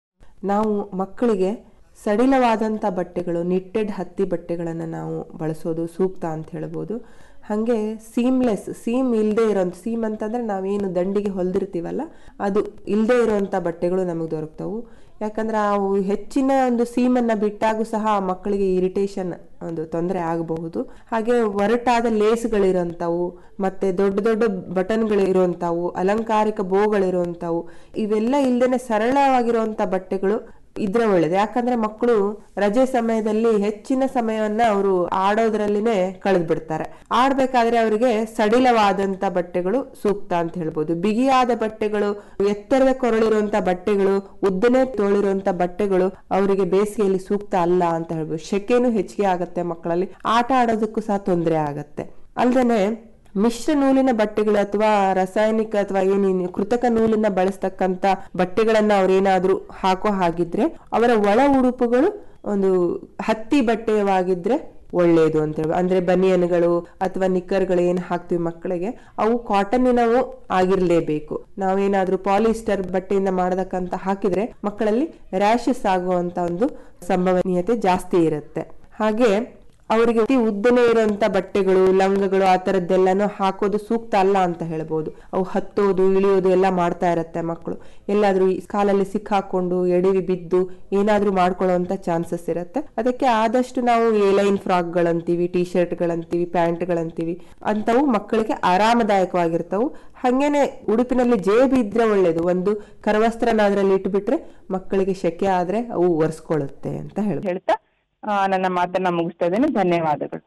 ನಾವು ಮಕ್ಕಳಿಗೆ ಸಡಿಲವಾದಂಥ ಬಟ್ಟೆಗಳು ನಿಟ್ಟೆಡ್ ಹತ್ತಿ ಬಟ್ಟೆಗಳನ್ನು ನಾವು ಬಳಸೋದು ಸೂಕ್ತ ಅಂತ ಹೇಳ್ಬೋದು ಹಾಗೆ ಸೀಮ್ಲೆಸ್ ಸೀಮ್ ಇಲ್ಲದೆ ಇರೋಂಥ ಸೀಮ್ ಅಂತಂದ್ರೆ ನಾವೇನು ದಂಡಿಗೆ ಹೊಲ್ದಿರ್ತೀವಲ್ಲ ಅದು ಇಲ್ಲದೆ ಇರೋಂಥ ಬಟ್ಟೆಗಳು ನಮಗೆ ದೊರಕ್ತವು ಯಾಕಂದ್ರೆ ಅವು ಹೆಚ್ಚಿನ ಒಂದು ಸೀಮನ್ನು ಬಿಟ್ಟಾಗೂ ಸಹ ಆ ಮಕ್ಕಳಿಗೆ ಇರಿಟೇಷನ್ ಒಂದು ತೊಂದರೆ ಆಗಬಹುದು ಹಾಗೆ ಒರಟಾದ ಲೇಸ್ಗಳಿರೋಂಥವು ಮತ್ತೆ ದೊಡ್ಡ ದೊಡ್ಡ ಬಟನ್ಗಳಿರುವಂಥವು ಅಲಂಕಾರಿಕ ಬೋಗಳಿರುವಂಥವು ಇವೆಲ್ಲ ಇಲ್ಲದೇನೆ ಸರಳವಾಗಿರುವಂಥ ಬಟ್ಟೆಗಳು ಇದ್ರೆ ಒಳ್ಳೇದು ಯಾಕಂದ್ರೆ ಮಕ್ಕಳು ರಜೆ ಸಮಯದಲ್ಲಿ ಹೆಚ್ಚಿನ ಸಮಯವನ್ನ ಅವರು ಆಡೋದ್ರಲ್ಲಿನೇ ಕಳೆದು ಬಿಡ್ತಾರೆ ಆಡ್ಬೇಕಾದ್ರೆ ಅವರಿಗೆ ಸಡಿಲವಾದಂತ ಬಟ್ಟೆಗಳು ಸೂಕ್ತ ಅಂತ ಹೇಳ್ಬೋದು ಬಿಗಿಯಾದ ಬಟ್ಟೆಗಳು ಎತ್ತರದ ಕೊರಳಿರುವಂತ ಬಟ್ಟೆಗಳು ಉದ್ದನೆ ತೋಳಿರುವಂತ ಬಟ್ಟೆಗಳು ಅವರಿಗೆ ಬೇಸಿಗೆಯಲ್ಲಿ ಸೂಕ್ತ ಅಲ್ಲ ಅಂತ ಹೇಳ್ಬೋದು ಶೆಕೆನೂ ಹೆಚ್ಚಿಗೆ ಆಗತ್ತೆ ಮಕ್ಕಳಲ್ಲಿ ಆಟ ಆಡೋದಕ್ಕೂ ಸಹ ತೊಂದರೆ ಆಗತ್ತೆ ಅಲ್ದೇನೆ ಮಿಶ್ರ ನೂಲಿನ ಬಟ್ಟೆಗಳು ಅಥವಾ ರಾಸಾಯನಿಕ ಅಥವಾ ಏನೇನು ಕೃತಕ ನೂಲನ್ನ ಬಳಸ್ತಕ್ಕಂತ ಬಟ್ಟೆಗಳನ್ನ ಅವ್ರೇನಾದ್ರೂ ಹಾಕೋ ಹಾಗಿದ್ರೆ ಅವರ ಒಳ ಉಡುಪುಗಳು ಒಂದು ಹತ್ತಿ ಬಟ್ಟೆಯವಾಗಿದ್ರೆ ಒಳ್ಳೆಯದು ಅಂತ ಹೇಳಿ ಅಂದ್ರೆ ಬನಿಯನ್ಗಳು ಅಥವಾ ನಿಕ್ಕರ್ಗಳು ಏನ್ ಹಾಕ್ತಿವಿ ಮಕ್ಕಳಿಗೆ ಅವು ಕಾಟನ್ನಿನವು ಆಗಿರ್ಲೇಬೇಕು ನಾವೇನಾದ್ರೂ ಪಾಲಿಸ್ಟರ್ ಬಟ್ಟೆಯಿಂದ ಮಾಡದಕ್ಕಂತ ಹಾಕಿದ್ರೆ ಮಕ್ಕಳಲ್ಲಿ ರ್ಯಾಶಸ್ ಆಗುವಂತ ಒಂದು ಸಂಭವನೀಯತೆ ಜಾಸ್ತಿ ಇರುತ್ತೆ ಹಾಗೆ ಅವರಿಗೆ ಅತಿ ಉದ್ದನೆ ಇರುವಂತ ಬಟ್ಟೆಗಳು ಲಂಗಗಳು ಆ ತರದ್ದೆಲ್ಲಾನು ಹಾಕೋದು ಸೂಕ್ತ ಅಲ್ಲ ಅಂತ ಹೇಳ್ಬೋದು ಅವು ಹತ್ತೋದು ಇಳಿಯೋದು ಎಲ್ಲ ಮಾಡ್ತಾ ಇರತ್ತೆ ಮಕ್ಕಳು ಎಲ್ಲಾದ್ರೂ ಈ ಕಾಲಲ್ಲಿ ಸಿಕ್ಕಾಕೊಂಡು ಎಡವಿ ಬಿದ್ದು ಏನಾದ್ರೂ ಮಾಡ್ಕೊಳ್ಳುವಂತ ಚಾನ್ಸಸ್ ಇರುತ್ತೆ ಅದಕ್ಕೆ ಆದಷ್ಟು ನಾವು ಏಲೈನ್ ಫ್ರಾಕ್ಗಳಂತೀವಿ ಟಿ ಶರ್ಟ್ಗಳಂತೀವಿ ಪ್ಯಾಂಟ್ಗಳಂತೀವಿ ಅಂತವು ಮಕ್ಕಳಿಗೆ ಆರಾಮದಾಯಕವಾಗಿರ್ತವು ಹಂಗೇನೆ ಉಡುಪಿನಲ್ಲಿ ಜೇಬು ಇದ್ರೆ ಒಳ್ಳೇದು ಒಂದು ಕರವಸ್ತ್ರನ ಅದ್ರಲ್ಲಿ ಇಟ್ಬಿಟ್ರೆ ಮಕ್ಕಳಿಗೆ ಶೆಕೆ ಆದ್ರೆ ಅವು ಒರೆಸ್ಕೊಳ್ಳುತ್ತೆ ಅಂತ ಹೇಳ್ಬೋದು ಹೇಳ್ತಾ ಆ, ನನ್ನ ಮಾತನ್ನ ಮುಗಿಸ್ತಾ ಇದ್ದೇನೆ ಧನ್ಯವಾದಗಳು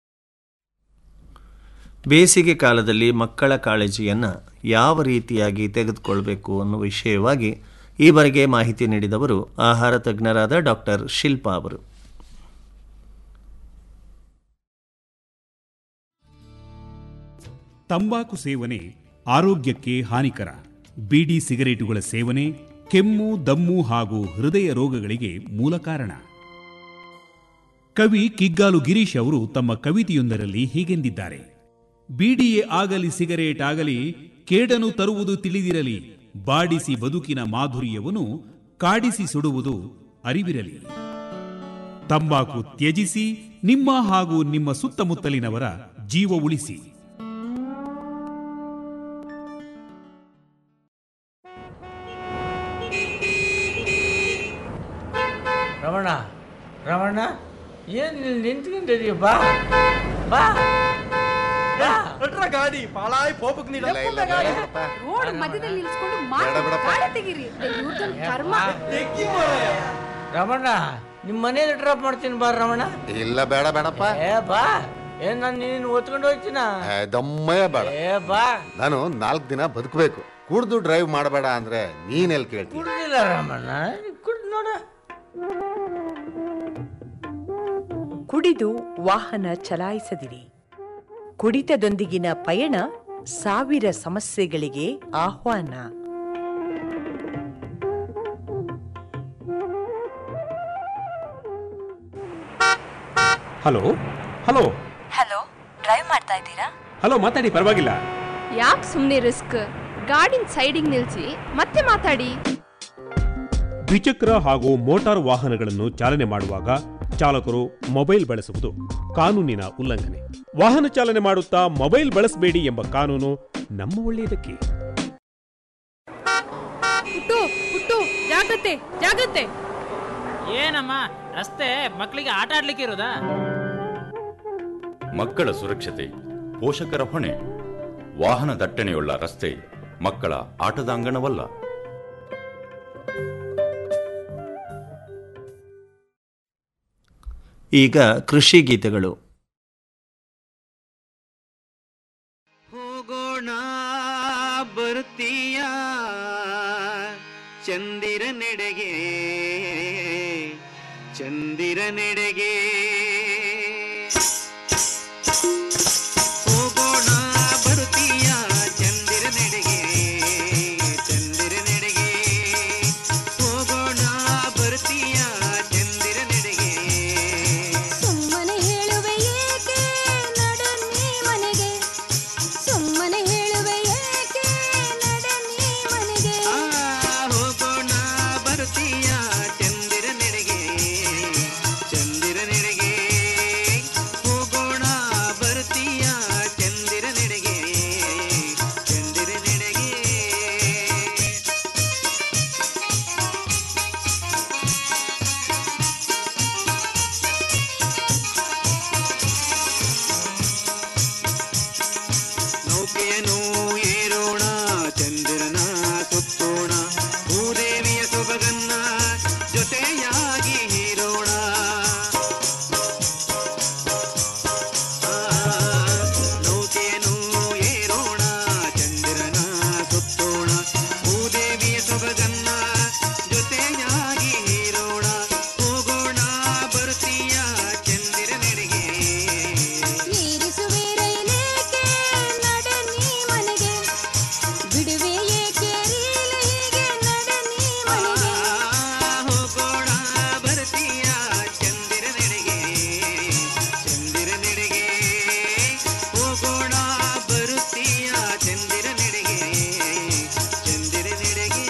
ಬೇಸಿಗೆ ಕಾಲದಲ್ಲಿ ಮಕ್ಕಳ ಕಾಳಜಿಯನ್ನು ಯಾವ ರೀತಿಯಾಗಿ ತೆಗೆದುಕೊಳ್ಬೇಕು ಅನ್ನೋ ವಿಷಯವಾಗಿ ಈವರೆಗೆ ಮಾಹಿತಿ ನೀಡಿದವರು ಆಹಾರ ತಜ್ಞರಾದ ಡಾಕ್ಟರ್ ಶಿಲ್ಪಾ ಅವರು ತಂಬಾಕು ಸೇವನೆ ಆರೋಗ್ಯಕ್ಕೆ ಹಾನಿಕರ ಬೀಡಿ ಸಿಗರೇಟುಗಳ ಸೇವನೆ ಕೆಮ್ಮು ದಮ್ಮು ಹಾಗೂ ಹೃದಯ ರೋಗಗಳಿಗೆ ಮೂಲ ಕಾರಣ ಕವಿ ಕಿಗ್ಗಾಲು ಗಿರೀಶ್ ಅವರು ತಮ್ಮ ಕವಿತೆಯೊಂದರಲ್ಲಿ ಹೀಗೆಂದಿದ್ದಾರೆ ಬೀಡಿಯೇ ಆಗಲಿ ಸಿಗರೇಟ್ ಆಗಲಿ ಕೇಡನು ತರುವುದು ತಿಳಿದಿರಲಿ ಬಾಡಿಸಿ ಬದುಕಿನ ಮಾಧುರ್ಯವನ್ನು ಕಾಡಿಸಿ ಸುಡುವುದು ಅರಿವಿರಲಿ ತಂಬಾಕು ತ್ಯಜಿಸಿ ನಿಮ್ಮ ಹಾಗೂ ನಿಮ್ಮ ಸುತ್ತಮುತ್ತಲಿನವರ ಜೀವ ಉಳಿಸಿ ರಮಣ ರಮಣ ಏನ್ ಇಲ್ಲಿ ನಿಂತ್ಕೊಂಡಿದೀಯ ಬಾ ಬಾ ಗಾಡಿ ಪಾಳಾಯ್ ಪೋಪಕ್ ನೀಡ ರೋಡ್ ಮಧ್ಯದಲ್ಲಿ ನಿಲ್ಸ್ಕೊಂಡು ಬೇಡ ಬಿಡಪ್ಪ. ಗಾಡಿ ತೆಗೀರಿ ಇವ್ರ್ದೊಂದ್ ಕರ್ಮ ರಮಣ ನಿಮ್ ಮನೇಲಿ ಡ್ರಾಪ್ ಮಾಡ್ತೀನಿ ಬಾ ರಮಣ ಇಲ್ಲ ಬೇಡ ಬೇಡಪ್ಪ ಏ ಬಾ ಏನ್ ನಾನು ನೀನು ಓದ್ಕೊಂಡು ಹೋಗ್ತೀನ ಏ, ದಮ್ಮಯ್ಯ ಬೇಡ ಏ ಬಾ ನಾನು ನಾಲ್ಕು ದಿನ ಬದುಕಬೇಕು ಕುಡ್ದು ಡ್ರೈವ್ ಮಾಡಬೇಡ ಅಂದ್ರೆ ನೀನ್ ಎಲ್ಲಿ ಕೇಳ್ತೀನಿ ಕುಡ್ದಿಲ್ಲ ರಮಣ ಕುಡ್ ನೋಡ ಕುಡಿದು ವಾಹನ ಚಲಾಯಿಸದಿರಿ ಕುಡಿತದೊಂದಿಗಿನ ಪಯಣ ಸಾವಿರ ಸಮಸ್ಯೆಗಳಿಗೆ ಆಹ್ವಾನ ಹಲೋ ಹಲೋ ಹಲೋ ಡ್ರೈವ್ ಮಾಡ್ತಾ ಇದ್ದೀರಾ ಹಲೋ ಮಾತಾಡಿ ಪರವಾಗಿಲ್ಲ ಯಾಕೆ ಸುಮ್ಮನೆ ರಿಸ್ಕ್ ಗಾಡಿನ ಸೈಡಿಗೆ ನಿಲ್ಸಿ ಮತ್ತೆ ಮಾತಾಡಿ ದ್ವಿಚಕ್ರ ಹಾಗೂ ಮೋಟಾರ್ ವಾಹನಗಳನ್ನು ಚಾಲನೆ ಮಾಡುವಾಗ ಚಾಲಕರು ಮೊಬೈಲ್ ಬಳಸುವುದು ಕಾನೂನಿನ ಉಲ್ಲಂಘನೆ ವಾಹನ ಚಾಲನೆ ಮಾಡುತ್ತಾ ಮೊಬೈಲ್ ಬಳಸಬೇಡಿ ಎಂಬ ಕಾನೂನು ನಮ್ಮ ಒಳ್ಳೆಯದಕ್ಕೆ ಹುಟ್ಟು ಹುಟ್ಟು ಜಾಗ್ರತೆ ಜಾಗ್ರತೆ ಏನಮ್ಮ ರಸ್ತೆ ಮಕ್ಕಳಿಗೆ ಆಟ ಆಡ್ಲಿಕ್ಕೆ ಇರೋದಾ ಮಕ್ಕಳ ಸುರಕ್ಷತೆ ಪೋಷಕರ ಹೊಣೆ ವಾಹನ ದಟ್ಟಣೆಯುಳ್ಳ ರಸ್ತೆ ಮಕ್ಕಳ ಆಟದ ಅಂಗಣವಲ್ಲ ಈಗ ಕೃಷಿ ಗೀತೆಗಳು ಹೋಗೋಣ ಬರ್ತೀಯ ಚಂದಿರನೆಡೆಗೆ ಚಂದಿರನೆಡೆಗೆ ಹೋಗೋಣ ಬರುತ್ತೀಯ ಚಂದಿರನೆಡೆಗೆ ಚಂದಿರನೆಡೆಗೆ ಹೋಗೋಣ ಬರುತ್ತೀಯ ಚಂದಿರನೆಡೆಗೆ ಸುಮ್ಮನೆ ಹೇಳುವೆ ಏಕೆ ನಡೆ ನೀ ಮನೆಗೆ ಸುಮ್ಮನೆ ಹೇಳುವೆ ಏಕೆ ನಡೆ ನೀ ಮನೆಗೆ ಹೋಗೋಣ ಬರುತ್ತೀಯ ಚಂದಿರನೆಡೆಗೆ ಚಂದಿರನೆಡೆಗೆ ಹೋಗೋಣ ಬರುತ್ತೀಯ ಚಂದಿರನೆಡೆಗೆ ಚಂದಿರನೆಡೆಗೆ ನೌಕೆಯನ್ನು ಏರೋಣ ಚಂದಿರನ ಸುತ್ತೋಣ ಭೂದೇವಿಯ ಸೊಬಗನ್ನ ಜೊತೆಯಾಗಿ ಹೀರೋಣ ಆ, ನೌಕೆಯನ್ನು ಏರೋಣ ಚಂದಿರನ ಸುತ್ತೋಣ ಭೂದೇವಿಯ ಸೊಬಗನ್ನ ಜೊತೆಯಾಗಿ ಹೀರೋಣ ಹೋಗೋಣ ಬರುತ್ತೀಯ ಚಂದಿರನೆಡೆಗೆ ಏರಿಸುವೆ ರೈಲೇಕೆ ನಡೆ ನೀ ಮನೆಗೆ ಬಿಡುವೆ ಏಕೆ ರೀಲ ಹೀಗೆ ನಡೆ ನೀ ಮನೆಗೆ ಹೋಗೋಣ ಬರುತ್ತೀಯ ಚಂದಿರನೆಡೆಗೆ ಚಂದಿರನೆಡೆಗೆ ಹೋಗೋಣ ಬರುತ್ತೀಯ ಚಂದಿರನೆಡೆಗೆ ಚಂದಿರನೆಡೆಗೆ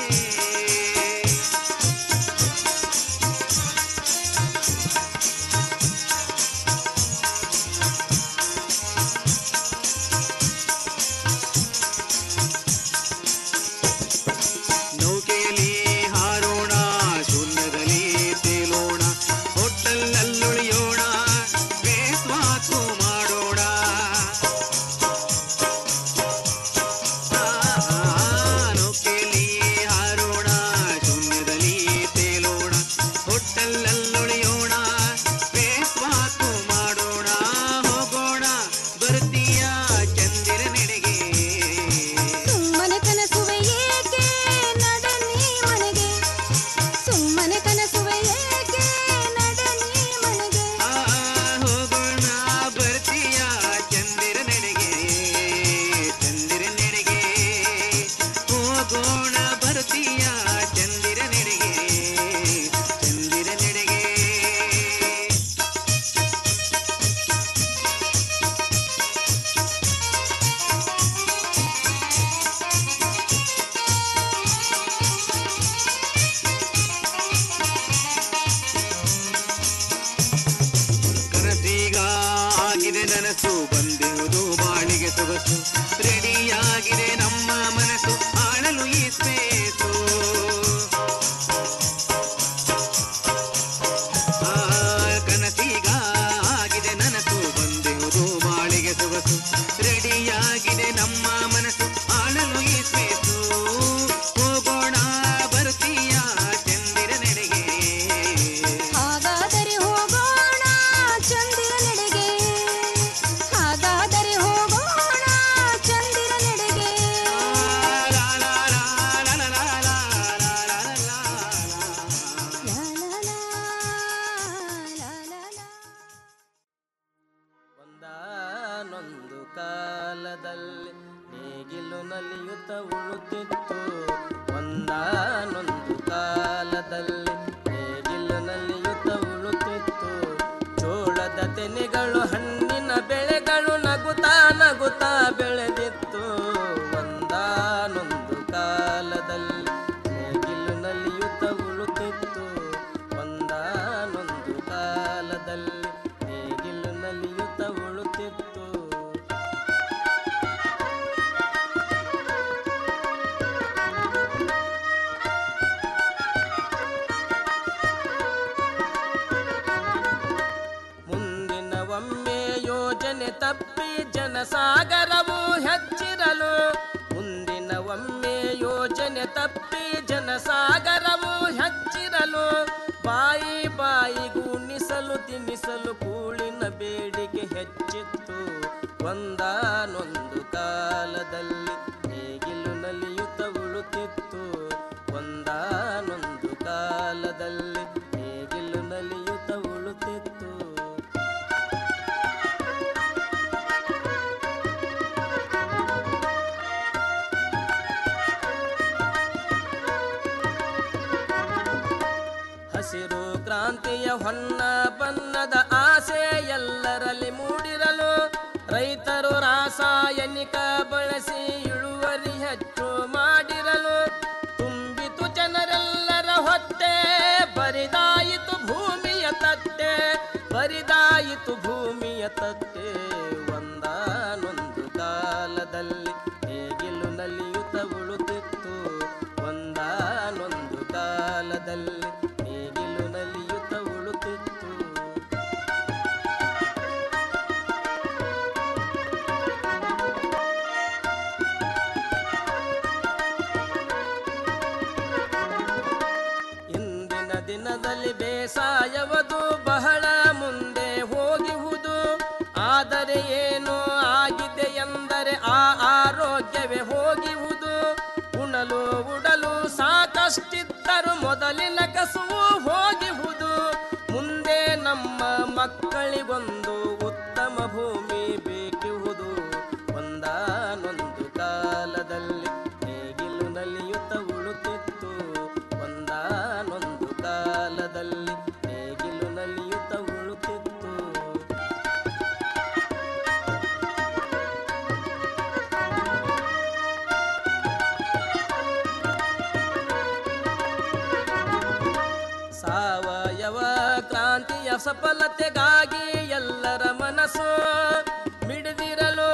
ನೌಕೆಯಲ್ಲಿ ಹಾರೋಣ ಶೂನ್ಯದಲ್ಲಿ ತೇಲೋಣ ಹೋಟೆಲ್ನಲ್ಲುಳಿಯೋಣ ಬೇಸ್ ಮಾತು ಮಾಡೋಣ ಆ, ನೌಕೆಯಲ್ಲಿ ಹಾರೋಣ ಶೂನ್ಯದಲ್ಲಿ ತೇಲೋಣ ಹೋಟೆಲ್ನಲ್ಲುಳಿಯೋಣ ಬೇಸ್ ಮಾತು ಮಾಡೋಣ ಹೋಗೋಣ ಬರ್ತೀಯ ಚಂದಿರನೆಡೆಗೆ ಸುಮ್ಮನೆ ಕನಸುವೆ ಏಕೆ ನಡೆ ನೀ ಮನೆಗೆ ಸುಮ್ಮನೆ ಕನಸುವೆ ಏಕೆ ನಡೆ ನೀ ಮನೆಗೆ ಹೋಗೋಣ ಬರ್ತೀಯ ಚಂದಿರನೆಡೆಗೆ ಚಂದಿರನೆಡೆಗೆ ಹೋಗೋಣ ಬರ್ತೀಯ ಚಂದಿರನೆಡೆಗೆ ಚಂದಿರನೆಡೆಗೆ ಕನಸೀಗ ಆಗಿದೆ ನನಸು ಬಂದಿರುವುದು ಬಾಳಿಗೆ ಸೊಗಸು ರೆಡಿಯಾಗಿದೆ ನಮ್ಮ ಮನಸ್ಸು ಆಳಲು ಈ ಸ್ಪೇಸು ಆ, ಕನಸೀಗ ಆಗಿದೆ ನನಸು ಬಂದಿರುವುದು ಬಾಳಿಗೆ ಸೊಗಸು ರೆಡಿಯಾಗಿದೆ ನಮ್ಮ ಮನಸ್ಸು ಆಳಲು ಈ ಸ್ಪೇಸು ಹೋಗೋಣ ಬರ್ತೀಯ ಚಂದಿರನೆಡೆಗೆ ಹಾಗಾದರೆ ಹೋಗೋಣ ಚಂದಿರನೆಡೆಗೆ ಹಾಗಾದರೆ ಹೋಗೋಣ ಚಂದಿರನೆಡೆಗೆ ಒಂದಾನೊಂದು ಕಾಲದಲ್ಲಿ ನೇಗಿಲು ನಲಿಯುತ್ತ ಉಳುತ್ತಿತ್ತು ಒಂದಾನೊಂದು ಕಾಲದಲ್ಲಿ ನೇಗಿಲು ನಲಿಯುತ್ತ ಉಳುತ್ತಿತ್ತು ಜೋಳದ ತೆನೆಗಳು ಹಣ್ಣಿನ ಬೆಳೆಗಳು ನಗುತ್ತಾ ನಗುತ್ತಾ ಬೆಳೆದಿತ್ತು ಒಂದಾನೊಂದು ಕಾಲದಲ್ಲಿ ನೇಗಿಲು ನಲಿಯುತ್ತ ಉಳುತ್ತಿತ್ತು ಒಂದಾನೊಂದು ಕಾಲದಲ್ಲಿ ನೇಗಿಲು ನಲಿಯುತ್ತ ಉಳುತ್ತಿತ್ತು ಮುಂದಿನ ಒಮ್ಮೆ ಯೋಜನೆ ತಪ್ಪಿ ಜನಸಾಗರವು ಹೆಚ್ಚಿರಲು ಮುಂದಿನ ಒಮ್ಮೆ ಯೋಜನೆ ತಪ್ಪಿ ಜನಸಾಗರವು ಹೆಚ್ಚಿರಲು ಬಾಯಿ ಬಾಯಿಗೂ ನಿಸಲು ತಿನ್ನಿಸಲು ಕೂಳಿನ ಬೇಡಿಕೆ ಹೆಚ್ಚಿತ್ತು ಒಂದಾನೊಂದು ಕಾಲದಲ್ಲಿ ನೇಗಿಲು ನಲಿಯುತ್ತ ಉಳುತ್ತಿತ್ತು ಒಂದಾನೊಂದು ಕ್ರಾಂತಿಯ ಹೊನ್ನ ಬಣ್ಣದ ಆಸೆ ಎಲ್ಲರಲ್ಲಿ ಮೂಡಿರಲು ರೈತರು ರಾಸಾಯನಿಕ ಬಳಸಿ ಇಳುವರಿ ಹೆಚ್ಚು ಮಾಡಿರಲು ತುಂಬಿತು ಜನರೆಲ್ಲರ ಹೊಟ್ಟೆ ಬರಿದಾಯಿತು ಭೂಮಿಯ ತಟ್ಟೆ ಬರಿದಾಯಿತು ಭೂಮಿಯ ತಟ್ಟೆ ಒಂದಾನೊಂದು ಕಾಲದಲ್ಲಿ ಹೇಗಿಲು ನಲಿಯುತ್ತ ಉಳುತ್ತಿತ್ತು ಒಂದಾನೊಂದು ಕಾಲದಲ್ಲಿ ಹೇಗಿಲು ನಲಿಯುತ್ತ ಉಳುತ್ತಿತ್ತು ಇಂದಿನ ದಿನದಲ್ಲಿ ಬೇಸಾಯವದು ಬಹಳ ಮುಂದೆ ಹೋಗಿಹುದು ಆದರೆ ಏನು ಆಗಿದೆ ಎಂದರೆ ಆ ಆರೋಗ್ಯವೇ ಹೋಗಿಹುದು ಉಣಲು ಉಡಲು ಸಾಕಷ್ಟಿದ್ದರು ಮೊದಲಿನ ಕಸುವು ಹೋಗಿಹುದು ಮುಂದೆ ನಮ್ಮ ಮಕ್ಕಳಿಗೊಂದು ಉತ್ತಮ ಭೂಮಿ ಬೇಕಿಹುದು ಒಂದಾನೊಂದು ಕಾಲದಲ್ಲಿ ನೇಗಿಲು ನಲಿಯುತ್ತ ಉಳುತ್ತಿತ್ತು ಒಂದಾನೊಂದು ಕಾಲದಲ್ಲಿ ನೇಗಿಲು ನಲಿಯುತ್ತ ಉಳುತ್ತಿತ್ತು ಸಾವಯವ ಕ್ರಾಂತಿಯ ಸಫಲತೆಗಾಗಿ ಎಲ್ಲರ ಮನಸ್ಸು ಮಿಡಿದಿರಲು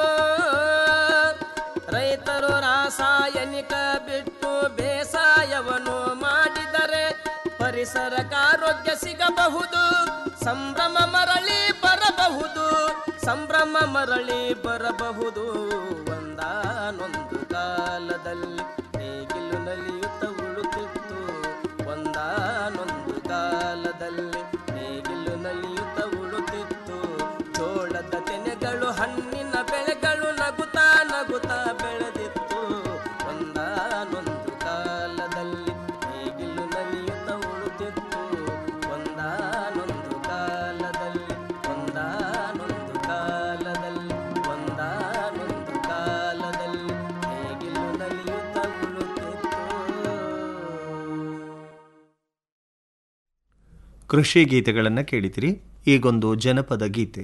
ರೈತರು ರಾಸಾಯನಿಕ ಬಿಟ್ಟು ಬೇಸಾಯವನ್ನು ಮಾಡಿದರೆ ಪರಿಸರಕ್ಕೆ ಆರೋಗ್ಯ ಸಿಗಬಹುದು ಸಂಭ್ರಮ ಮರಳಿ ಬರಬಹುದು ಸಂಭ್ರಮ ಮರಳಿ ಬರಬಹುದು ಒಂದಾನೊಂದು ಕಾಲದಲ್ಲಿ ನೇಗಿಲು ನಲಿಯುತ್ತ ಉಳುತ್ತಿತ್ತು ಒಂದಾನೊಂದು ಕಾಲದಲ್ಲಿ ನೇಗಿಲು ನಲಿಯುತ್ತ ಉಳುತ್ತಿತ್ತು ಜೋಳದ ತೆನೆಗಳು ಹಣ್ಣಿನ ಬೆಳೆಗಳು ನಗುತ್ತಾ ನಗುತ್ತಾ ಬೆಳೆದಿತ್ತು ಒಂದಾನೊಂದು ಕಾಲದಲ್ಲಿ ನೇಗಿಲು ನಲಿಯುತ್ತ ಉಳುತ್ತಿತ್ತು ಒಂದಾನೊಂದು ಕಾಲದಲ್ಲಿ ಒಂದಾನೊಂದು ಕಾಲದಲ್ಲಿ ಒಂದಾನೊಂದು ಕಾಲದಲ್ಲಿ ನೇಗಿಲು ನಲಿಯುತ್ತ ಉಳುತ್ತಿತ್ತು ಕೃಷಿ ಗೀತೆಗಳನ್ನು ಕೇಳಿದಿರಿ ಈಗೊಂದು ಜನಪದ ಗೀತೆ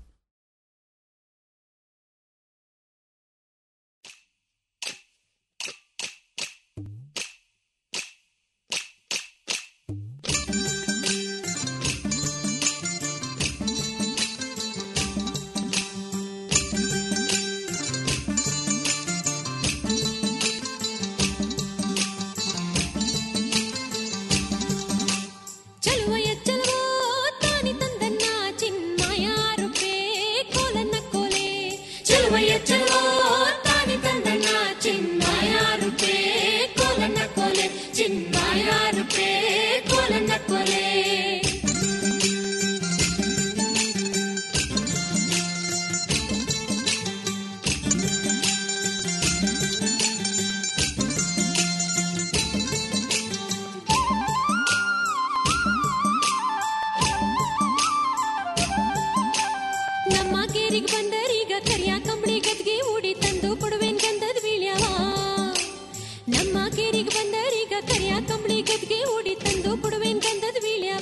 ಚಲುವಯ ಚಲುವೋ ತಾನಿ ತಂದನ್ನ ಚಿನ್ಮಯ ರೂಪೇ ಕೋಲನ್ನ ಕೋಲೆ ಚಲುವಯ ಚಲುವೋ ತಾನಿ ತಂದನ್ನ ಚಿನ್ಮಯ ರೂಪೇ ಕೋಲನ್ನ ಕೋಲೆ ಚಿನ್ಮಯ ರೂಪೇ ಕೋಲನ್ನ ಕೋಲೆ ನಮ್ಮ ಕೇರಿಗೆ ಬಂದರೀಗ ಕರಿಯ ಕಂಬಳಿ ಗದ್ಗೆ ಉಡಿ ತಂದು ಕೊಡುವೇನ್ ಗಂಧದ ಬೀಳ್ಯವ ನಮ್ಮ ಕೇರಿಗೆ ಬಂದರೀಗ ಕರಿಯ ಕಂಬಳಿ ಗದ್ಗೆ ಉಡಿ ತಂದು ಕೊಡುವೇನ್ ಗಂಧದ ಬೀಳ್ಯವ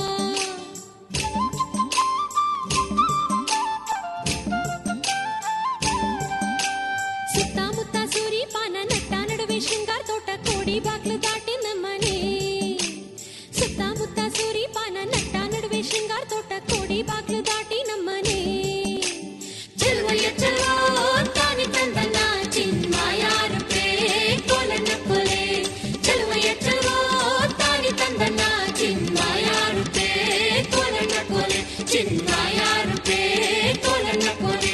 ಸುತ್ತಮುತ್ತ ಸೂರಿ ಪಾನ ನಟ್ಟ ನಡುವೆ ಶೃಂಗಾರ ತೋಟ ಕೋಡಿ ಬಾಗ್ಲು ದಾಟಿ ನಮ್ಮನೆ ಸುತ್ತಮುತ್ತ ಸೂರಿ ಪಾನ ನಟ್ಟ ನಡುವೆ ಶೃಂಗಾರ ತೋಟ ಕೋಡಿ ಬಾಗ್ಲು ದಾಟಿ ನಮ್ಮನೆ ಚಲುವಯ್ಯ ಚಲೋ ತಾನಿ ತಂದನ ಚಿನ್ಮಯ ರೂಪೇ ಕೋಲನ್ನ ಕೊಲೆ ಚಲುವಯ್ಯ ಚಲೋ ತಾನಿ ತಂದನ ಚಿನ್ಮಯ ರೂಪೇ ಕೋಲನ್ನ ಕೊಲೆ ಚಿನ್ಮಯ ರೂಪೇ ಕೋಲನ್ನ ಕೊಲೆ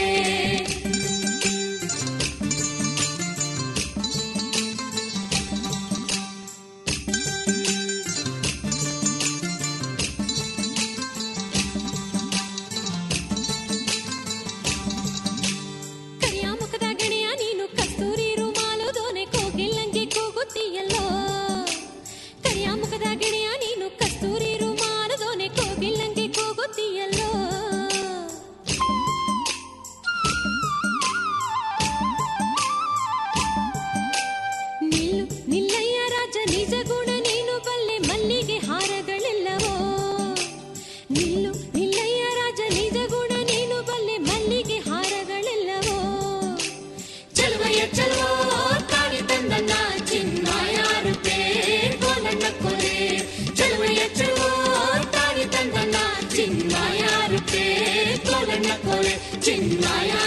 ಚಿನ್ಮಯ ರೂಪೇ ಕೋಲಣ್ಣ ಕೋಲೆ ಚಿನ್ಮಯ